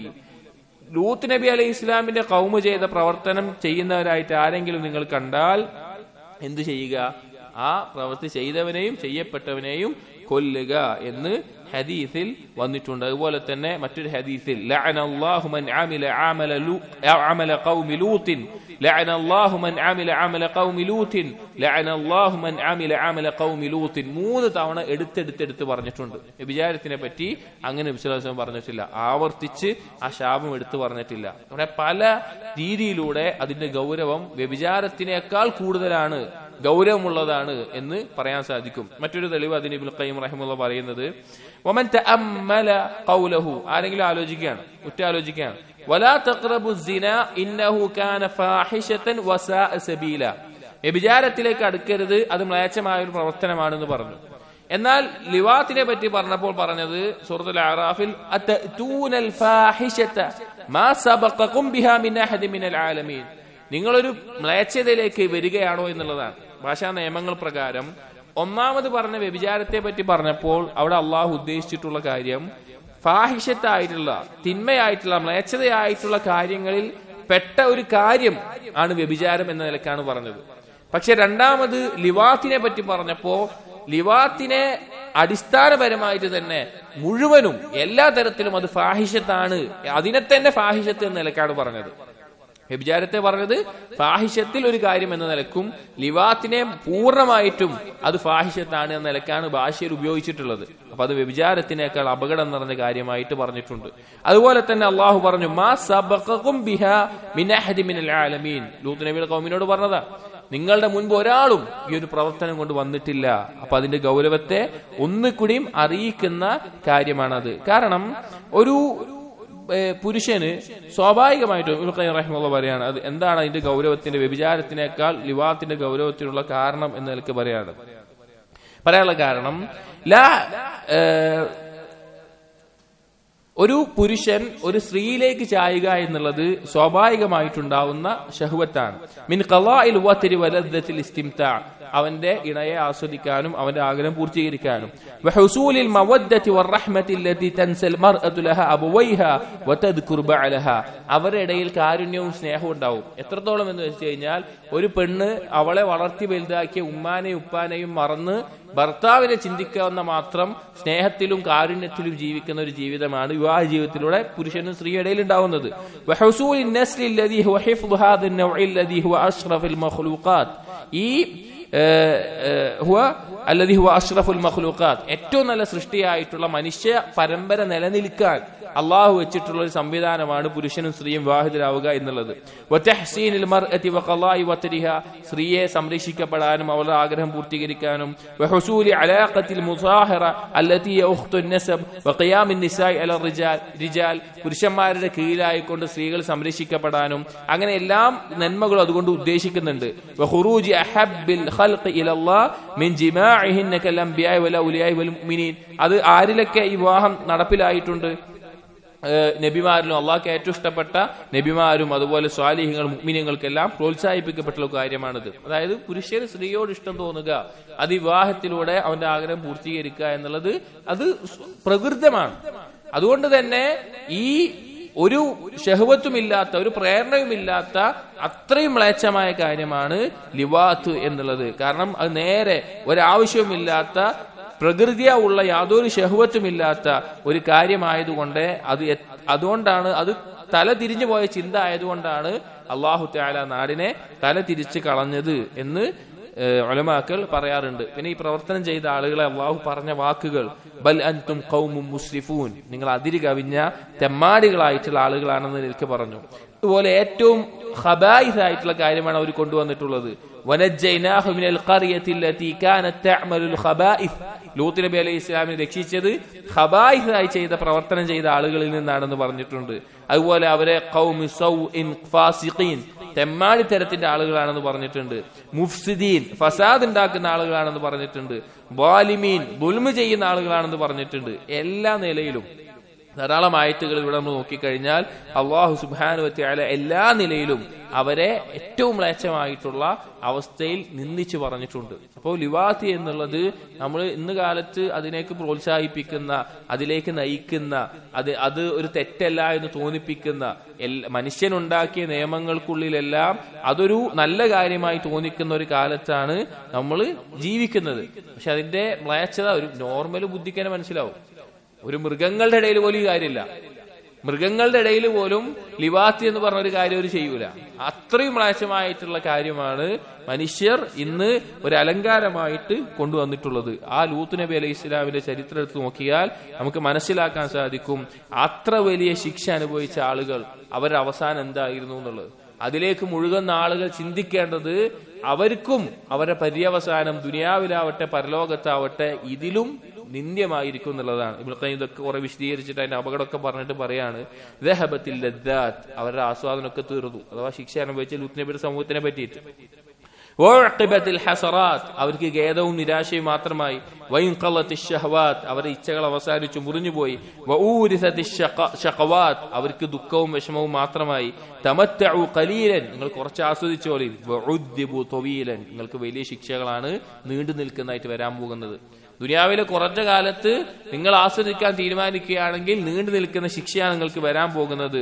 ലൂത്ത് നബി അലൈഹി ഇസ്ലാമിന്റെ കൗമ് ചെയ്ത പ്രവർത്തനം ചെയ്യുന്നവരായിട്ട് ആരെങ്കിലും നിങ്ങൾ കണ്ടാൽ എന്തു ചെയ്യുക ആ പ്രവൃത്തി ചെയ്തവനെയും ചെയ്യപ്പെട്ടവനെയും കൊല്ലുക എന്ന് ഹദീസിൽ വന്നിട്ടുണ്ട് അതുപോലെ തന്നെ മറ്റൊരു ഹദീസിൽ ലഅന അല്ലാഹു മൻ അമില അമല ലൂ അമല ഖൗമി ലൂത്തിൻ ലഅന അല്ലാഹു മൻ അമില അമല ഖൗമി ലൂത്തിൻ ലഅന അല്ലാഹു മൻ അമില അമല ഖൗമി ലൂത്തിൻ മൂന്ന് തവണ എടുത്തെടുത്തെടുത്ത് പറഞ്ഞിട്ടുണ്ട് വ്യഭിചാരത്തിനെ പറ്റി അങ്ങനെ വിശ്വാസം പറഞ്ഞിട്ടില്ല ആവർത്തിച്ച് ആ ശാപം എടുത്തു പറഞ്ഞിട്ടില്ല അവിടെ പല രീതിയിലൂടെ അതിന്റെ ഗൗരവം വ്യഭിചാരത്തിനേക്കാൾ കൂടുതലാണ് ഗൗരവമുള്ളതാണ് എന്ന് പറയാൻ സാധിക്കും മറ്റൊരു തെളിവ് അതിന് ഇബ്നുൽ ഖയ്യിം റഹിമുള്ള പറയുന്നത് വമൻ തഅമ്മല ഖൗലഹു ആരെങ്കിലും ആലോചിക്കുകയാണ് ഉറ്റ ആലോചിക്കുകയാണ് വലാ തഖ്റബു സിന ഇന്നഹു കാന ഫാഹിഷതൻ വസാഅ സബീല വ്യഭിചാരത്തിലേക്ക് അടുക്കരുത് അത് മ്ലേച്ഛമായ ഒരു പ്രവർത്തനമാണെന്ന് പറഞ്ഞു എന്നാൽ ലിവാത്തിനെ പറ്റി പറഞ്ഞപ്പോൾ പറഞ്ഞത് സൂറത്തുൽ അറാഫിൽ അത്തൂനൽ ഫാഹിഷത മാ സബഖകും ബിഹാ മിൻ അഹദി മിനൽ ആലമീൻ നിങ്ങളൊരു മ്ലേച്ഛതയിലേക്ക് വരികയാണോ എന്നുള്ളതാണ് ഭാഷാ നിയമങ്ങൾ പ്രകാരം ഒന്നാമത് പറഞ്ഞ വ്യഭിചാരത്തെ പറ്റി പറഞ്ഞപ്പോൾ അവിടെ അള്ളാഹു ഉദ്ദേശിച്ചിട്ടുള്ള കാര്യം ഫാഹിഷത്തായിട്ടുള്ള തിന്മയായിട്ടുള്ള മ്ലേച്ഛതയായിട്ടുള്ള കാര്യങ്ങളിൽ പെട്ട ഒരു കാര്യം ആണ് വ്യഭിചാരം എന്ന നിലക്കാണ് പറഞ്ഞത് പക്ഷെ രണ്ടാമത് ലിവാത്തിനെ പറ്റി പറഞ്ഞപ്പോ ലിവാത്തിനെ അടിസ്ഥാനപരമായിട്ട് തന്നെ മുഴുവനും എല്ലാ തരത്തിലും അത് ഫാഹിഷത്താണ് അതിനെ തന്നെ ഫാഹിഷത്ത് എന്ന നിലക്കാണ് പറഞ്ഞത് വ്യഭിചാരത്തെ പറഞ്ഞത് ഫാഹിഷത്തിൽ ഒരു കാര്യം എന്ന നിലക്കും ലിവാത്തിനെ പൂർണ്ണമായിട്ടും അത് ഫാഹിഷത്താണ് എന്ന നിലക്കാണ് ഭാഷയിൽ ഉപയോഗിച്ചിട്ടുള്ളത് അപ്പൊ അത് വ്യഭിചാരത്തിനേക്കാൾ അപകടം നിറഞ്ഞ കാര്യമായിട്ട് പറഞ്ഞിട്ടുണ്ട് അതുപോലെ തന്നെ അള്ളാഹു പറഞ്ഞു മാ സബഖകും ബിഹ മിൻ അഹദി മിനൽ ആലമീൻ ലൂത്ത് നബിയുടെ കൗമിനോട് പറഞ്ഞതാ നിങ്ങളുടെ മുൻപ് ഒരാളും ഈ ഒരു പ്രവർത്തനം കൊണ്ട് വന്നിട്ടില്ല അപ്പൊ അതിന്റെ ഗൗരവത്തെ ഒന്നുകൂടിയും അറിയിക്കുന്ന കാര്യമാണത് കാരണം ഒരു ഏഹ് പുരുഷന് സ്വാഭാവികമായിട്ടും ഇബ്നുൽ ഖയ്യിം റഹിമഹുള്ള പറയാണ് അത് എന്താണ് അതിന്റെ ഗൗരവത്തിന്റെ വ്യഭിചാരത്തിനേക്കാൾ ലിവാത്തിന്റെ ഗൗരവത്തിനുള്ള കാരണം എന്ന് നിലക്ക് പറയാണ് പറയാനുള്ള കാരണം ലാ ഏഹ്, ഒരു പുരുഷൻ ഒരു സ്ത്രീയിലേക്ക് ചായുക എന്നുള്ളത് സ്വാഭാവികമായിട്ടുണ്ടാവുന്ന ഷഹുവത്താണ് മിൻ ഖളാഇൽ വത്രി വലദ്ദത്തിൽ ഇസ്തിംതാ അവന്റെ ഇണയെ ആസ്വദിക്കാനും അവന്റെ ആഗ്രഹം പൂർത്തീകരിക്കാനും വഹുസൂലിൽ മവദ്ദത്തി വറഹ്മത്തി അല്ലതി തൻസൽ മർഅതു ലഹ അബവൈഹ വതദ്കുർ ബഅലഹ അവരുടെ ഇടയിൽ കാരുണ്യവും സ്നേഹവും ഉണ്ടാവും എത്രത്തോളം എന്ന് വെച്ച് കഴിഞ്ഞാൽ ഒരു പെണ്ണ് അവളെ വളർത്തി വലുതാക്കിയ ഉമ്മാനെയും ഉപ്പാനെയും മറന്ന് ഭർത്താവിനെ ചിന്തിക്കാവുന്ന മാത്രം സ്നേഹത്തിലും കാരുണ്യത്തിലും ജീവിക്കുന്ന ഒരു ജീവിതമാണ് വിവാഹ ജീവിതത്തിലൂടെ പുരുഷനും സ്ത്രീയും ഇടയിൽ ഉണ്ടാവുന്നത് വഹുസൂൽ النسل الذي هو حفظ هذا النوع الذي هو أشرف المخلوقات ഈ ഏഹ്, ഏഹ്, ഹുവ അല്ലതി ഹുവ അഷ്റഫുൽ മഖ്ലൂഖാത്ത് ഏറ്റവും നല്ല സൃഷ്ടിയായിട്ടുള്ള മനുഷ്യ പരമ്പര നിലനിൽക്കാൻ അള്ളാഹു വെച്ചിട്ടുള്ള ഒരു സംവിധാനമാണ് പുരുഷനും സ്ത്രീയും വിവാഹിതരാവുക എന്നുള്ളത് വതഹ്സീനിൽ മർഅതി വഖളാഇ വതരിഹ സ്ത്രീയെ സംരക്ഷിക്കപ്പെടാനും അവളുടെ ആഗ്രഹം പൂർത്തീകരിക്കാനും വഹുസൂലി അലാഖത്തിൽ മുസാഹിറ അല്ലതി ഉഖ്തു നസബ് വഖിയാമിൻ നിസാഇ അല റിജാൽ റിജാൽ പുരുഷന്മാരുടെ കീഴിലായിക്കൊണ്ട് സ്ത്രീകൾ സംരക്ഷിക്കപ്പെടാനും അങ്ങനെ എല്ലാം നന്മകളും അതുകൊണ്ട് ഉദ്ദേശിക്കുന്നുണ്ട് വഖുറൂജി അഹബ്ബിൽ ഖൽഖി ഇലല്ലാഹ് മിൻ ജിമാഇഹിന്ന കൽ അംബിയാഇ വൽ ഔലിയാഇ വൽ മുഅ്മിനീൻ അത് ആരിലൊക്കെ ഈ വിവാഹം നടപ്പിലായിട്ടുണ്ട് ഏഹ് നബിമാരിലും അള്ളാഹ്ക്ക് ഏറ്റവും ഇഷ്ടപ്പെട്ട നബിമാരും അതുപോലെ സ്വാലിഹ്യങ്ങൾ മുഗ്മിനിയങ്ങൾക്കെല്ലാം പ്രോത്സാഹിപ്പിക്കപ്പെട്ടുള്ള കാര്യമാണിത് അതായത് പുരുഷന് സ്ത്രീയോട് ഇഷ്ടം തോന്നുക അത് വിവാഹത്തിലൂടെ അവന്റെ ആഗ്രഹം പൂർത്തീകരിക്കുക എന്നുള്ളത് അത് പ്രകൃതമാണ് അതുകൊണ്ട് തന്നെ ഈ ഒരു ഷഹവത്തുമില്ലാത്ത ഒരു പ്രേരണയുമില്ലാത്ത അത്രയും മ്ലേച്ഛമായ കാര്യമാണ് ലിവാത്ത് എന്നുള്ളത് കാരണം അത് നേരെ ഒരാവശ്യവുമില്ലാത്ത പ്രകൃതിയ ഉള്ള യാതൊരു ഷഹുവത്തുമില്ലാത്ത ഒരു കാര്യമായതുകൊണ്ട് അത് എ- അതുകൊണ്ടാണ് അത് തല തിരിഞ്ഞു പോയ ചിന്ത ആയതുകൊണ്ടാണ് അള്ളാഹു താല നാടിനെ തല തിരിച്ച് കളഞ്ഞത് എന്ന് ഒലമാക്കൾ പറയാറുണ്ട് പിന്നെ ഈ പ്രവർത്തനം ചെയ്ത ആളുകളെ അള്ളാഹു പറഞ്ഞ വാക്കുകൾ ബൽ അൻതും കൗമും മുസ്ലിഫൂൻ നിങ്ങൾ അതിര് കവിഞ്ഞ തെമ്മാടികളായിട്ടുള്ള ആളുകളാണെന്ന് എനിക്ക് പറഞ്ഞു അതുപോലെ ഏറ്റവും ഹബായിസ് ആയിട്ടുള്ള കാര്യമാണ് അവർ കൊണ്ടുവന്നിട്ടുള്ളത് വനജ്ജൈനാഹു മിനൽ ഖറിയത്തി അല്ലതി കാനത് തഅമലുൽ ഖബായിസ് ലൂത്ത് നബി അലൈഹി ഇസ്ലാമിനെ രക്ഷിച്ചത് ഖബായിസായി ചെയ്ത പ്രവർത്തനം ചെയ്ത ആളുകളിൽ നിന്നാണെന്ന് പറഞ്ഞിട്ടുണ്ട് അതുപോലെ അവരെ ഖൗമി സൗഇൻ ഫാസിഖീൻ തെമ്മാടിത്തരത്തിന്റെ ആളുകളാണെന്ന് പറഞ്ഞിട്ടുണ്ട് മുഫ്സിദീൻ ഫസാദ് ഉണ്ടാക്കുന്ന ആളുകളാണെന്ന് പറഞ്ഞിട്ടുണ്ട് ബാലിമീൻ ബുൽമ് ചെയ്യുന്ന ആളുകളാണെന്ന് പറഞ്ഞിട്ടുണ്ട് എല്ലാ നിലയിലും ധാരാളം ആയത്തുകൾ ഇവിടെ നമ്മൾ നോക്കിക്കഴിഞ്ഞാൽ അള്ളാഹു സുബാനു വത്തിയാല എല്ലാ നിലയിലും അവരെ ഏറ്റവും മ്ലേച്ഛമായിട്ടുള്ള അവസ്ഥയിൽ നിന്ദിച്ചു പറഞ്ഞിട്ടുണ്ട് അപ്പോൾ ലിവാത്തി എന്നുള്ളത് നമ്മൾ ഇന്ന് കാലത്ത് അതിനേക്ക് പ്രോത്സാഹിപ്പിക്കുന്ന അതിലേക്ക് നയിക്കുന്ന അത് അത് ഒരു തെറ്റല്ല എന്ന് തോന്നിപ്പിക്കുന്ന മനുഷ്യനുണ്ടാക്കിയ നിയമങ്ങൾക്കുള്ളിലെല്ലാം അതൊരു നല്ല കാര്യമായി തോന്നിക്കുന്ന ഒരു കാലത്താണ് നമ്മൾ ജീവിക്കുന്നത് പക്ഷെ അതിന്റെ മ്ലേച്ഛത ഒരു നോർമൽ ബുദ്ധിക്ക് തന്നെ മനസ്സിലാവും ഒരു മൃഗങ്ങളുടെ ഇടയിൽ പോലും ഈ കാര്യമില്ല മൃഗങ്ങളുടെ ഇടയിൽ പോലും ലിവാത്തി എന്ന് പറഞ്ഞ ഒരു കാര്യം ഒരു ചെയ്യൂല അത്രയും മ്ലേച്ഛമായിട്ടുള്ള കാര്യമാണ് മനുഷ്യർ ഇന്ന് ഒരു അലങ്കാരമായിട്ട് കൊണ്ടുവന്നിട്ടുള്ളത് ആ ലൂത്ത് നബി അലൈഹി ഇസ്ലാമിന്റെ ചരിത്രം എടുത്ത് നോക്കിയാൽ നമുക്ക് മനസ്സിലാക്കാൻ സാധിക്കും അത്ര വലിയ ശിക്ഷ അനുഭവിച്ച ആളുകൾ അവരുടെ അവസാനം എന്തായിരുന്നു എന്നുള്ളത് അതിലേക്ക് മുഴുകുന്ന ആളുകൾ ചിന്തിക്കേണ്ടത് അവർക്കും അവരുടെ പര്യവസാനം ദുനിയാവിലാവട്ടെ പരലോകത്താവട്ടെ ഇതിലും നിന്ദ്യമായിരിക്കും എന്നുള്ളതാണ് ഇവിടെ ഇതൊക്കെ കുറെ വിശദീകരിച്ചിട്ട് അതിന്റെ അപകടമൊക്കെ പറഞ്ഞിട്ട് പറയാണ് ദഹബത്തിൽ ലദ്ദാത്ത് അവരുടെ ആസ്വാദനമൊക്കെ തീർന്നു അഥവാ ശിക്ഷ അനുഭവിച്ച ലൂത്നബിയുടെ സമൂഹത്തിനെ പറ്റിയിട്ട് ഹസറാത്ത് അവർക്ക് ഖേദവും നിരാശയും മാത്രമായി ഷഹവാത്ത് അവരുടെ ഇച്ഛകൾ അവസാനിച്ചു മുറിഞ്ഞുപോയി ഷഖവാത്ത് അവർക്ക് ദുഃഖവും വിഷമവും മാത്രമായി തമത്തഉ ഖലീലൻ നിങ്ങൾ കുറച്ച് ആസ്വദിച്ചോളി തൊവീലൻ നിങ്ങൾക്ക് വലിയ ശിക്ഷകളാണ് നീണ്ടു നിൽക്കുന്നതായിട്ട് വരാൻ പോകുന്നത് ദുനിയാവിലെ കുറഞ്ഞ കാലത്ത് നിങ്ങൾ ആസ്വദിക്കാൻ തീരുമാനിക്കുകയാണെങ്കിൽ നീണ്ടു നിൽക്കുന്ന ശിക്ഷയാണ് നിങ്ങൾക്ക് വരാൻ പോകുന്നത്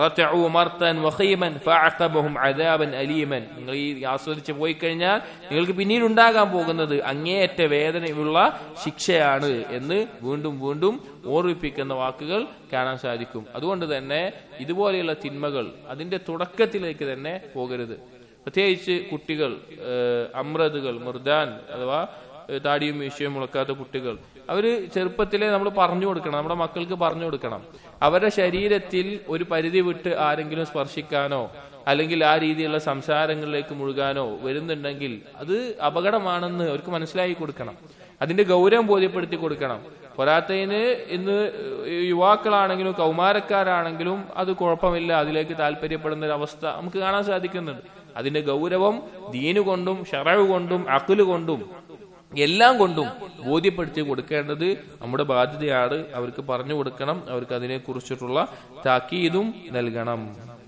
അലീമൻ നിങ്ങൾ ഈ ആസ്വദിച്ച് പോയി കഴിഞ്ഞാൽ നിങ്ങൾക്ക് പിന്നീട് ഉണ്ടാകാൻ പോകുന്നത് അങ്ങേയറ്റ വേദനയുള്ള ശിക്ഷയാണ് എന്ന് വീണ്ടും വീണ്ടും ഓർമ്മിപ്പിക്കുന്ന വാക്കുകൾ കാണാൻ സാധിക്കും അതുകൊണ്ട് തന്നെ ഇതുപോലെയുള്ള തിന്മകൾ അതിന്റെ തുടക്കത്തിലേക്ക് തന്നെ പോകരുത് പ്രത്യേകിച്ച് കുട്ടികൾ അമ്രതുകൾ മുർദാൻ അഥവാ താടിയും മീശയും മുളക്കാത്ത കുട്ടികൾ അവര് ചെറുപ്പത്തിലെ നമ്മൾ പറഞ്ഞു കൊടുക്കണം നമ്മുടെ മക്കൾക്ക് പറഞ്ഞു കൊടുക്കണം അവരുടെ ശരീരത്തിൽ ഒരു പരിധി വിട്ട് ആരെങ്കിലും സ്പർശിക്കാനോ അല്ലെങ്കിൽ ആ രീതിയിലുള്ള സംസാരങ്ങളിലേക്ക് മുഴുകാനോ വരുന്നുണ്ടെങ്കിൽ അത് അപകടമാണെന്ന് അവർക്ക് മനസ്സിലാക്കി കൊടുക്കണം അതിന്റെ ഗൗരവം ബോധ്യപ്പെടുത്തി കൊടുക്കണം പോരാത്തതിന് ഇന്ന് യുവാക്കളാണെങ്കിലും കൗമാരക്കാരാണെങ്കിലും അത് കുഴപ്പമില്ല അതിലേക്ക് താല്പര്യപ്പെടുന്ന ഒരു അവസ്ഥ നമുക്ക് കാണാൻ സാധിക്കുന്നുണ്ട് അതിന്റെ ഗൗരവം ദീനു കൊണ്ടും ഷറവ് കൊണ്ടും അക്കുല് കൊണ്ടും എല്ലാം കൊണ്ടും ബോധ്യപ്പെടുത്തി കൊടുക്കേണ്ടത് നമ്മുടെ ബാധ്യതയാണ് അവർക്ക് പറഞ്ഞു കൊടുക്കണം അവർക്ക് അതിനെ കുറിച്ചിട്ടുള്ള താക്കീതും നൽകണം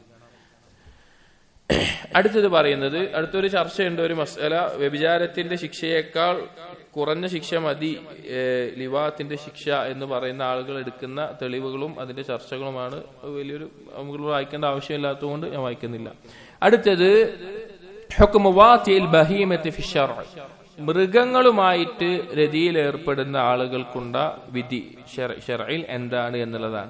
അടുത്തത് പറയുന്നത് അടുത്തൊരു ചർച്ചയുണ്ട് ഒരു മസല വ്യഭിചാരത്തിന്റെ ശിക്ഷയേക്കാൾ കുറഞ്ഞ ശിക്ഷ മതി ലിവാത്തിന്റെ ശിക്ഷ എന്ന് പറയുന്ന ആളുകൾ എടുക്കുന്ന തെളിവുകളും അതിന്റെ ചർച്ചകളുമാണ് വലിയൊരു നമുക്ക് വായിക്കേണ്ട ആവശ്യമില്ലാത്തതുകൊണ്ട് ഞാൻ വായിക്കുന്നില്ല അടുത്തത് മൃഗങ്ങളുമായിട്ട് രതിയിൽ ഏർപ്പെടുന്ന ആളുകൾക്കുണ്ട വിധി ഷെറയിൽ എന്താണ് എന്നുള്ളതാണ്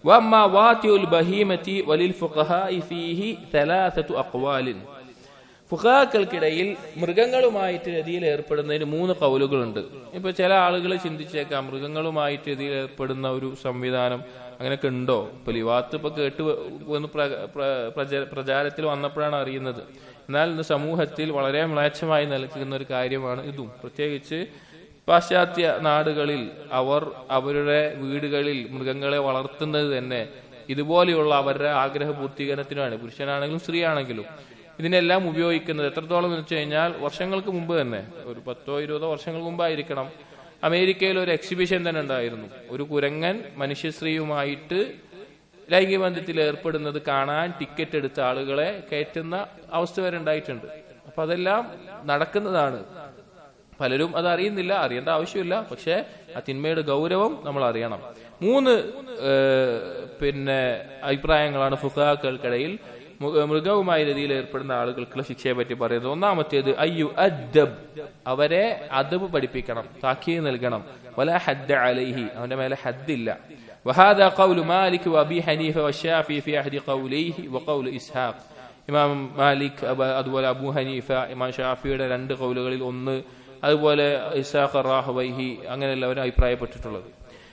ഫുഹാക്കൾക്കിടയിൽ മൃഗങ്ങളുമായിട്ട് രതിയിൽ ഏർപ്പെടുന്നതിന് മൂന്ന് കൗലുകളുണ്ട് ഇപ്പൊ ചില ആളുകൾ ചിന്തിച്ചേക്കാം മൃഗങ്ങളുമായിട്ട് രതിയിൽ ഏർപ്പെടുന്ന ഒരു സംവിധാനം അങ്ങനെയൊക്കെ ഉണ്ടോ ഇപ്പൊ ലിവാത്ത് ഇപ്പൊ കേട്ട് വന്ന് പ്രചാരത്തിൽ വന്നപ്പോഴാണ് അറിയുന്നത് എന്നാൽ ഇന്ന് സമൂഹത്തിൽ വളരെ മ്ലേച്ഛമായി നിൽക്കുന്ന ഒരു കാര്യമാണ് ഇതും പ്രത്യേകിച്ച് പാശ്ചാത്യ നാടുകളിൽ അവർ അവരുടെ വീടുകളിൽ മൃഗങ്ങളെ വളർത്തുന്നത് തന്നെ ഇതുപോലെയുള്ള അവരുടെ ആഗ്രഹ പൂർത്തീകരണത്തിനാണ് പുരുഷനാണെങ്കിലും സ്ത്രീ ആണെങ്കിലും ഇതിനെല്ലാം ഉപയോഗിക്കുന്നത് എത്രത്തോളം എന്ന് വെച്ച് കഴിഞ്ഞാൽ വർഷങ്ങൾക്ക് മുമ്പ് തന്നെ ഒരു പത്തോ ഇരുപതോ വർഷങ്ങൾക്ക് മുമ്പായിരിക്കണം അമേരിക്കയിൽ ഒരു എക്സിബിഷൻ തന്നെ ഉണ്ടായിരുന്നു ഒരു കുരങ്ങൻ മനുഷ്യശ്രീയുമായിട്ട് ലൈംഗിക ബന്ധത്തിൽ ഏർപ്പെടുന്നത് കാണാൻ ടിക്കറ്റ് എടുത്ത ആളുകളെ കയറ്റുന്ന അവസ്ഥ വരെ ഉണ്ടായിട്ടുണ്ട് അപ്പൊ അതെല്ലാം നടക്കുന്നതാണ് പലരും അത് അറിയുന്നില്ല അറിയേണ്ട ആവശ്യമില്ല പക്ഷെ ആ തിന്മയുടെ ഗൗരവം നമ്മൾ അറിയണം മൂന്ന് പിന്നെ അഭിപ്രായങ്ങളാണ് ഫുഹാക്കൾക്കിടയിൽ മൃഗവുമായ രീതിയിൽ ഏർപ്പെടുന്ന ആളുകൾക്കുള്ള ശിക്ഷയെ പറ്റി പറയുന്നത് ഒന്നാമത്തേത് അയ്യു അദ്ദബ് അവരെ അദബ് പഠിപ്പിക്കണം താക്കീത് നൽകണം വല ഹദ്ദ അലൈഹി അവന്റെ മേലെ ഹദ്ദില്ല وهذا قول مالك وابي حنيفه والشافعي في احد قوليه وقول اسحاق ഇമാം മാലിക് അതുപോലെ അബു ഹനീഫ ഇമാം ഷാഫിയുടെ രണ്ട് കൗലുകളിൽ ഒന്ന് അതുപോലെ ഇസാഖ് റാഹ് വൈഹി അങ്ങനെയുള്ളവരും അഭിപ്രായപ്പെട്ടിട്ടുള്ളത്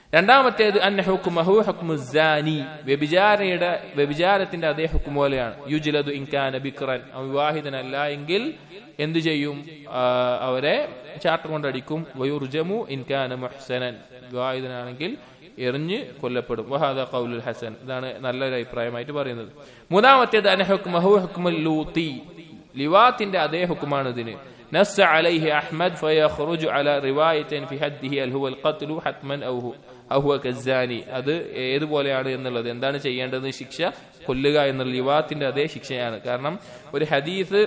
രണ്ടാമത്തേത് അന്ന ഹുക്കുമഹു ഹുക്കുമുസാനി വ്യഭിചാരയുടെ വ്യഭിചാരത്തിന്റെ അതേ ഹുക്കും പോലെയാണ് യുജിലതു ഇൻകാന ബിക്രൻ അവൻ വിവാഹിതനല്ല എങ്കിൽ എന്തു ചെയ്യും ആ, അവരെ ചാട്ടം കൊണ്ടടിക്കും വയുർജമു ഇൻകാന മുഹ്സനൻ വിവാഹിതനാണെങ്കിൽ എറിഞ്ഞ് കൊല്ലപ്പെടും വഹാദ ഖൗലുൽ ഹസൻ ഇതാണ് നല്ലൊരു അഭിപ്രായമായിട്ട് പറയുന്നത് മൂന്നാമത്തേത് അന ഹുക്മഹു ഹുക്മുൽ ലൂത്തി ലിവാത്തിന്റെ അതേ ഹുക്കുമാണ് ഇതിന് نص عليه أحمد فيخرج على رواية في حده هل هو القتل حتما أو هو أو هو كالزاني അത് ഏതുപോലെയാണ് എന്നുള്ളത് എന്താണ് ചെയ്യേണ്ടത് ശിക്ഷ കൊല്ലുക എന്നുള്ള ലിവാത്തിന്റെ അതേ ശിക്ഷയാണ് കാരണം ഒരു ഹദീസ്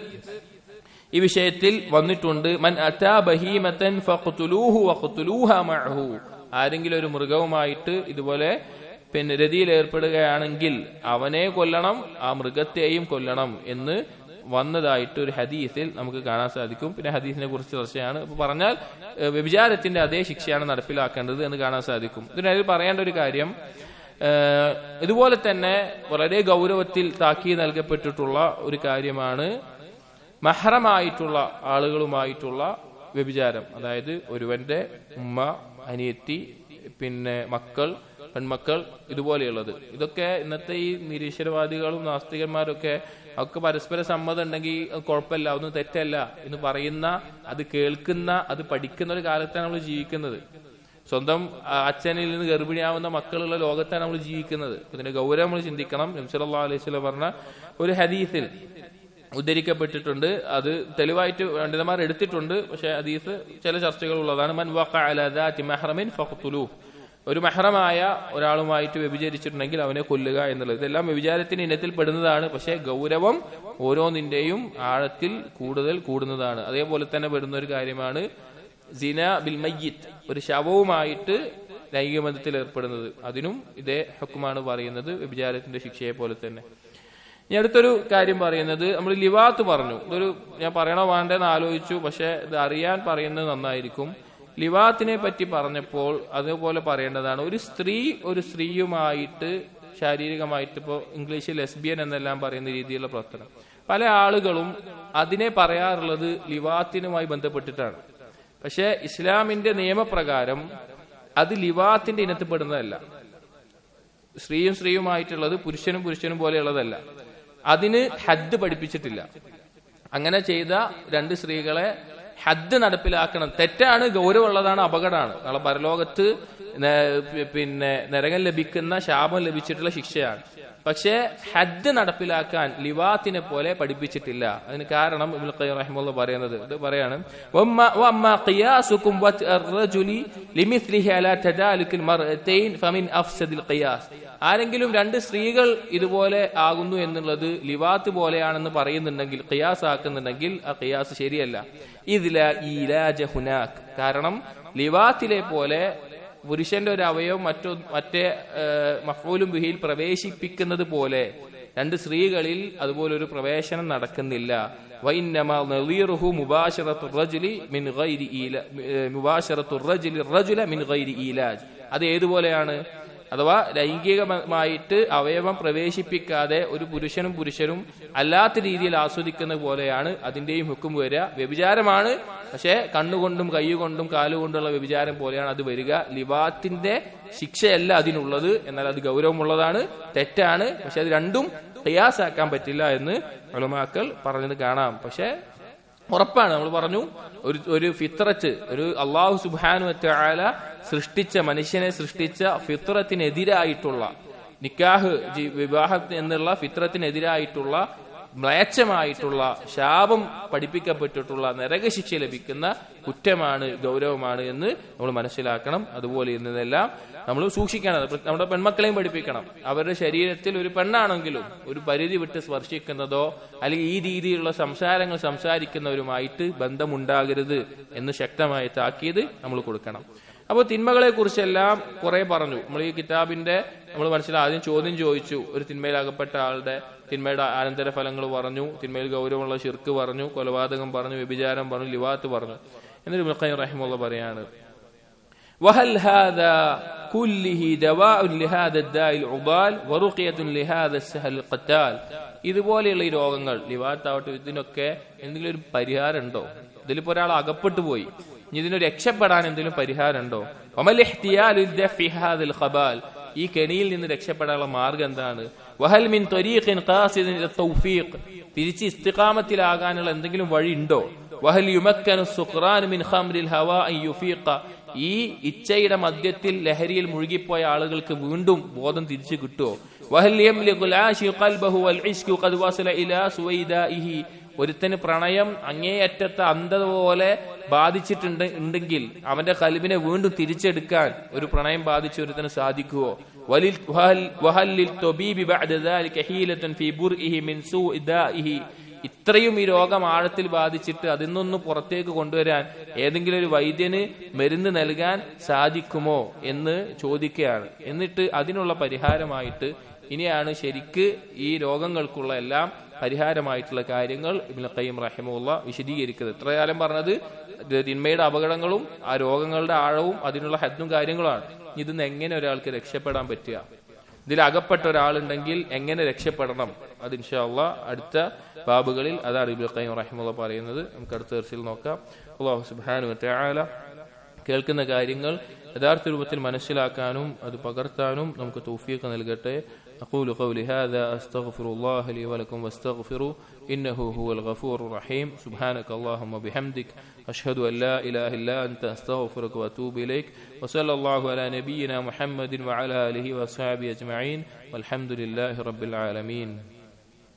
ഈ വിഷയത്തിൽ വന്നിട്ടുണ്ട് മൻ അതാ ബഹീമത്തൻ ഫഖ്തുലൂഹു വഖ്തുലൂഹ മഅഹു ആരെങ്കിലും ഒരു മൃഗവുമായിട്ട് ഇതുപോലെ പിന്നെ രതിയിൽ ഏർപ്പെടുകയാണെങ്കിൽ അവനെ കൊല്ലണം ആ മൃഗത്തെയും കൊല്ലണം എന്ന് വന്നതായിട്ട് ഒരു ഹദീസിൽ നമുക്ക് കാണാൻ സാധിക്കും പിന്നെ ഹദീസിനെ കുറിച്ച് ചർച്ചയാണ് അപ്പൊ പറഞ്ഞാൽ ഏഹ്, വ്യഭിചാരത്തിന്റെ അതേ ശിക്ഷയാണ് നടപ്പിലാക്കേണ്ടത് എന്ന് കാണാൻ സാധിക്കും ഇതിനതിൽ പറയേണ്ട ഒരു കാര്യം ഏഹ്, ഇതുപോലെ തന്നെ വളരെ ഗൗരവത്തിൽ താക്കി നൽകപ്പെട്ടിട്ടുള്ള ഒരു കാര്യമാണ് മഹറമായിട്ടുള്ള ആളുകളുമായിട്ടുള്ള വ്യഭിചാരം അതായത് ഒരുവന്റെ ഉമ്മ അനിയത്തി പിന്നെ മക്കൾ പെൺമക്കൾ ഇതുപോലെയുള്ളത് ഇതൊക്കെ ഇന്നത്തെ ഈ നിരീശ്വരവാദികളും നാസ്തികന്മാരൊക്കെ അവർക്ക് പരസ്പര സമ്മതം ഉണ്ടെങ്കിൽ അത് കുഴപ്പമില്ല ഒന്നും തെറ്റല്ല എന്ന് പറയുന്ന അത് കേൾക്കുന്ന അത് പഠിക്കുന്ന ഒരു കാലത്താണ് നമ്മൾ ജീവിക്കുന്നത് സ്വന്തം ആ, അച്ഛനിൽ നിന്ന് ഗർഭിണിയാവുന്ന മക്കളുള്ള ലോകത്താണ് നമ്മൾ ജീവിക്കുന്നത് ഇതിന്റെ ഗൗരവം നമ്മൾ ചിന്തിക്കണം നബ്സല്ലാ അലൈഹി സ്വലം പറഞ്ഞ ഒരു ഹദീസിൽ ഉദ്ധരിക്കപ്പെട്ടിട്ടുണ്ട് അത് തെളിവായിട്ട് പണ്ഡിതന്മാർ എടുത്തിട്ടുണ്ട് പക്ഷെ ഹദീസ് ചില ചർച്ചകൾ ഉള്ളതാണ് മൻ വഖ അലാ ദാതി മഹ്റമിൻ ഫഖ്തുലൂഹ് ഒരു മഹ്റമായ ഒരാളുമായിട്ട് വ്യഭിചരിച്ചിട്ടുണ്ടെങ്കിൽ അവനെ കൊല്ലുക എന്നുള്ളത് ഇതെല്ലാം വ്യഭിചാരത്തിന്റെ ഇനത്തിൽ പെടുന്നതാണ് പക്ഷെ ഗൗരവം ഓരോന്നിന്റെയും ആഴത്തിൽ കൂടുതൽ കൂടുന്നതാണ് അതേപോലെ തന്നെ പെടുന്ന ഒരു കാര്യമാണ് സിന ബിൽ മയ്യിത്ത് ഒരു ശവവുമായിട്ട് ലൈംഗിക ബന്ധത്തിൽ ഏർപ്പെടുന്നത് അതിനും ഇതേ ഹക്കുമാണ് പറയുന്നത് വ്യഭിചാരത്തിന്റെ ശിക്ഷയെ പോലെ തന്നെ ഇനി അടുത്തൊരു കാര്യം പറയുന്നത് നമ്മൾ ലിവാത്ത് പറഞ്ഞു ഇതൊരു ഞാൻ പറയണോ വേണ്ടെന്ന് ആലോചിച്ചു പക്ഷെ ഇത് അറിയാൻ പറയുന്നത് നന്നായിരിക്കും ലിവാത്തിനെ പറ്റി പറഞ്ഞപ്പോൾ അതേപോലെ പറയേണ്ടതാണ് ഒരു സ്ത്രീ ഒരു സ്ത്രീയുമായിട്ട് ശാരീരികമായിട്ട് ഇപ്പോൾ ഇംഗ്ലീഷിൽ ലെസ്ബിയൻ എന്നെല്ലാം പറയുന്ന രീതിയിലുള്ള പ്രവർത്തനം പല ആളുകളും അതിനെ പറയാറുള്ളത് ലിവാത്തിനുമായി ബന്ധപ്പെട്ടിട്ടാണ് പക്ഷെ ഇസ്ലാമിന്റെ നിയമപ്രകാരം അത് ലിവാത്തിന്റെ ഇനത്തിൽപ്പെടുന്നതല്ല സ്ത്രീയും സ്ത്രീയുമായിട്ടുള്ളത് പുരുഷനും പുരുഷനും പോലെയുള്ളതല്ല അതിന് ഹദ് പഠിപ്പിച്ചിട്ടില്ല അങ്ങനെ ചെയ്ത രണ്ട് സ്ത്രീകളെ ഹദ് നടപ്പിലാക്കണം തെറ്റാണ് ഗൗരവമുള്ളതാണ് അപകടമാണ് നാളെ പരലോകത്ത് ന- പിന്നെ നരകം ലഭിക്കുന്ന ശാപം ലഭിച്ചിട്ടുള്ള ശിക്ഷയാണ് പക്ഷേ ഹദ് നടപ്പിലാക്കാൻ ലിവാത്തിനെ പോലെ പഠിപ്പിച്ചിട്ടില്ല അതിന് കാരണം ഇബ്നുൽ ഖയ്യിം റഹിമഹുള്ള പറയുന്നത് ഇത് പറയാണ് വമ്മ- വമ്മ ഖിയാസുക്കും വത്അ الرجل لمثله على تدالك المرأتين فمن أفسد القياس ആരെങ്കിലും രണ്ട് സ്ത്രീകൾ ഇതുപോലെ ആകുന്നു എന്നുള്ളത് ലിവാത്ത് പോലെയാണെന്ന് പറയുന്നുണ്ടെങ്കിൽ ഖിയാസ് ആക്കുന്നുണ്ടെങ്കിൽ ആ ഖിയാസ് ശരിയല്ല ഇതില ഈലാജ ഹുനാക്ക് കാരണം ലിവാത്തിലെ പോലെ പുരുഷന്റെ ഒരു അവയവം മറ്റോ മറ്റേ മഫൂലും ബിഹിയിൽ പ്രവേശിപ്പിക്കുന്നത് പോലെ രണ്ട് സ്ത്രീകളിൽ അതുപോലെ ഒരു പ്രവേശനം നടക്കുന്നില്ല വൈന്നമ നളീറുഹു മുബാശറത്തു റജുലി മിൻ ഗൈരി ഈല ഏഹ് മുബാശറത്തു റജുലി റജുല മിൻ ഗൈരി ഈലാജ് അത് ഏതുപോലെയാണ് അഥവാ ലൈംഗികമായിട്ട് അവയവം പ്രവേശിപ്പിക്കാതെ ഒരു പുരുഷനും പുരുഷനും അല്ലാത്ത രീതിയിൽ ആസ്വദിക്കുന്ന പോലെയാണ് അതിന്റെയും ഹുക്കും വരിക വ്യഭിചാരമാണ് പക്ഷെ കണ്ണുകൊണ്ടും കൈകൊണ്ടും കാലുകൊണ്ടുള്ള വ്യഭിചാരം പോലെയാണ് അത് വരിക ലിവാത്തിന്റെ ശിക്ഷയല്ല അതിനുള്ളത് എന്നാൽ അത് ഗൗരവമുള്ളതാണ് തെറ്റാണ് പക്ഷെ അത് രണ്ടും ഖിയാസാക്കാൻ പറ്റില്ല എന്ന് ഉലമാക്കൾ പറഞ്ഞത് കാണാം പക്ഷെ ഉറപ്പാണ് നമ്മൾ പറഞ്ഞു ഒരു ഒരു ഫിത്രത്ത് ഒരു അള്ളാഹു സുബാനു ആല സൃഷ്ടിച്ച മനുഷ്യനെ സൃഷ്ടിച്ച ഫിത്രത്തിനെതിരായിട്ടുള്ള നിക്കാഹ് ജി- വിവാഹം എന്നുള്ള ഫിത്രത്തിനെതിരായിട്ടുള്ള മ്ലേച്ഛമായിട്ടുള്ള ശാപം പഠിപ്പിക്കപ്പെട്ടിട്ടുള്ള നരകശിക്ഷ ലഭിക്കുന്ന കുറ്റമാണ് ഗൗരവമാണ് എന്ന് നമ്മൾ മനസ്സിലാക്കണം അതുപോലെ ഇന്നതെല്ലാം നമ്മൾ സൂക്ഷിക്കണം അത് നമ്മുടെ പെൺമക്കളെയും പഠിപ്പിക്കണം അവരുടെ ശരീരത്തിൽ ഒരു പെണ്ണാണെങ്കിലും ഒരു പരിധി വിട്ട് സ്പർശിക്കുന്നതോ അല്ലെങ്കിൽ ഈ രീതിയിലുള്ള സംസാരങ്ങൾ സംസാരിക്കുന്നവരുമായിട്ട് ബന്ധമുണ്ടാകരുത് എന്ന് ശക്തമായ താക്കീത് നമ്മൾ കൊടുക്കണം അപ്പോൾ തിന്മകളെ കുറിച്ചെല്ലാം കുറെ പറഞ്ഞു നമ്മൾ ഈ കിതാബിന്റെ നമ്മൾ മനസ്സിലായി ആദ്യം ചോദ്യം ചോദിച്ചു ഒരു തിന്മയിലകപ്പെട്ട ആളുടെ തിന്മയുടെ അനന്തര ഫലങ്ങൾ പറഞ്ഞു തിന്മയിൽ ഗൗരവമുള്ള ഷിർക്ക് പറഞ്ഞു കൊലപാതകം പറഞ്ഞു വ്യഭിചാരം പറഞ്ഞു ലിവാത്ത് പറഞ്ഞു എന്നിട്ട് മുഖൈൻ റഹിമുള്ള പറയാണ് وهل هذا كله دواء لهذا الداء العضال ورقية لهذا السهل القتال ഇതുപോലെയുള്ള ഈ രോഗങ്ങൾ ലിവാത്താവട്ടെ ഇതിനൊക്കെ എന്തെങ്കിലും ഒരു പരിഹാരം ഉണ്ടോ ഇതിലിപ്പോ ഒരാൾ അകപ്പെട്ടു പോയി ഇനി ഇതിന് രക്ഷപ്പെടാൻ എന്തെങ്കിലും പരിഹാരം ഉണ്ടോ വമൽ ഇഹ്തിയാലു ലിദഫി ഹാദിൽ ഖബാൽ ഈ കെണിയിൽ നിന്ന് രക്ഷപ്പെടാനുള്ള മാർഗം എന്താണ് വഹൽ മിൻ ത്വരീഖിൻ ഖാസിദിൻ ഇല തൗഫീഖ് തിരിച്ച് ഇസ്തിഖാമത്തിലാകാനുള്ള എന്തെങ്കിലും വഴി ഉണ്ടോ വഹൽ യുമക്കനു സുഖ്റാൻ മിൻ ഖംറിൽ ഹവാ അൻ യുഫീഖ ഈ ഇച്ഛയുടെ മധ്യത്തിൽ ലഹരിയിൽ മുഴുകിപ്പോയ ആളുകൾക്ക് വീണ്ടും ബോധം തിരിച്ചു കിട്ടുമോ വഹൽ യംലിഖുൽ ആശിഖു ഖൽബഹു വൽ ഇശ്കു ഖദ് വസല ഇലാ സുവൈദാഇഹി ഒരുത്തന് പ്രണയം അങ്ങേയറ്റത്തെ അന്ധത പോലെ ബാധിച്ചിട്ടുണ്ട് ഉണ്ടെങ്കിൽ അവന്റെ കൽബിനെ വീണ്ടും തിരിച്ചെടുക്കാൻ ഒരു പ്രണയം ബാധിച്ച ഒരുത്തന് സാധിക്കുവോ വലിൽ വഹൽ- വഹല്ലിൽ ത്വബീബി ബഅദ ذلك ഹീലത്തുൻ ഫീ ബുർഇഹി മിൻ സൂഇ ദാഇഹി ഇത്രയും ഈ രോഗം ആഴത്തിൽ ബാധിച്ചിട്ട് അതിൽ നിന്നൊന്ന് പുറത്തേക്ക് കൊണ്ടുവരാൻ ഏതെങ്കിലും ഒരു വൈദ്യന് മരുന്ന് നൽകാൻ സാധിക്കുമോ എന്ന് ചോദിക്കുകയാണ് എന്നിട്ട് അതിനുള്ള പരിഹാരമായിട്ട് ഇനിയാണ് ശരിക്ക് ഈ രോഗങ്ങൾക്കുള്ള എല്ലാം പരിഹാരമായിട്ടുള്ള കാര്യങ്ങൾ ഇബ്നുൽ ഖയ്യിം റഹിമുള്ള വിശദീകരിക്കുന്നത് ഇത്രകാലം പറഞ്ഞത് ഇത് തിന്മയുടെ അപകടങ്ങളും ആ രോഗങ്ങളുടെ ആഴവും അതിനുള്ള ഹദ്ദും കാര്യങ്ങളുമാണ് ഇതിന്ന് എങ്ങനെ ഒരാൾക്ക് രക്ഷപ്പെടാൻ പറ്റുക ഇതിൽ അകപ്പെട്ട ഒരാളുണ്ടെങ്കിൽ എങ്ങനെ രക്ഷപ്പെടണം അത് ഇൻഷാല്ല അടുത്ത ബാബുകളിൽ അതാണ് ഇബ്നുൽ ഖയ്യിം റഹിമുള്ള പറയുന്നത് നമുക്ക് അടുത്ത ചർച്ചയിൽ നോക്കാം അള്ളാഹു സുബ്ഹാനഹു വതആല കേൾക്കുന്ന കാര്യങ്ങൾ യഥാർത്ഥ രൂപത്തിൽ മനസ്സിലാക്കാനും അത് പകർത്താനും നമുക്ക് തൗഫീഖ് നൽകട്ടെ أقول قولي هذا أستغفر الله لي ولكم واستغفروا إنه هو الغفور الرحيم سبحانك اللهم وبحمدك أشهد أن لا إله إلا أنت أستغفرك وأتوب إليك وصلى الله على نبينا محمد وعلى آله وأصحابه أجمعين والحمد لله رب العالمين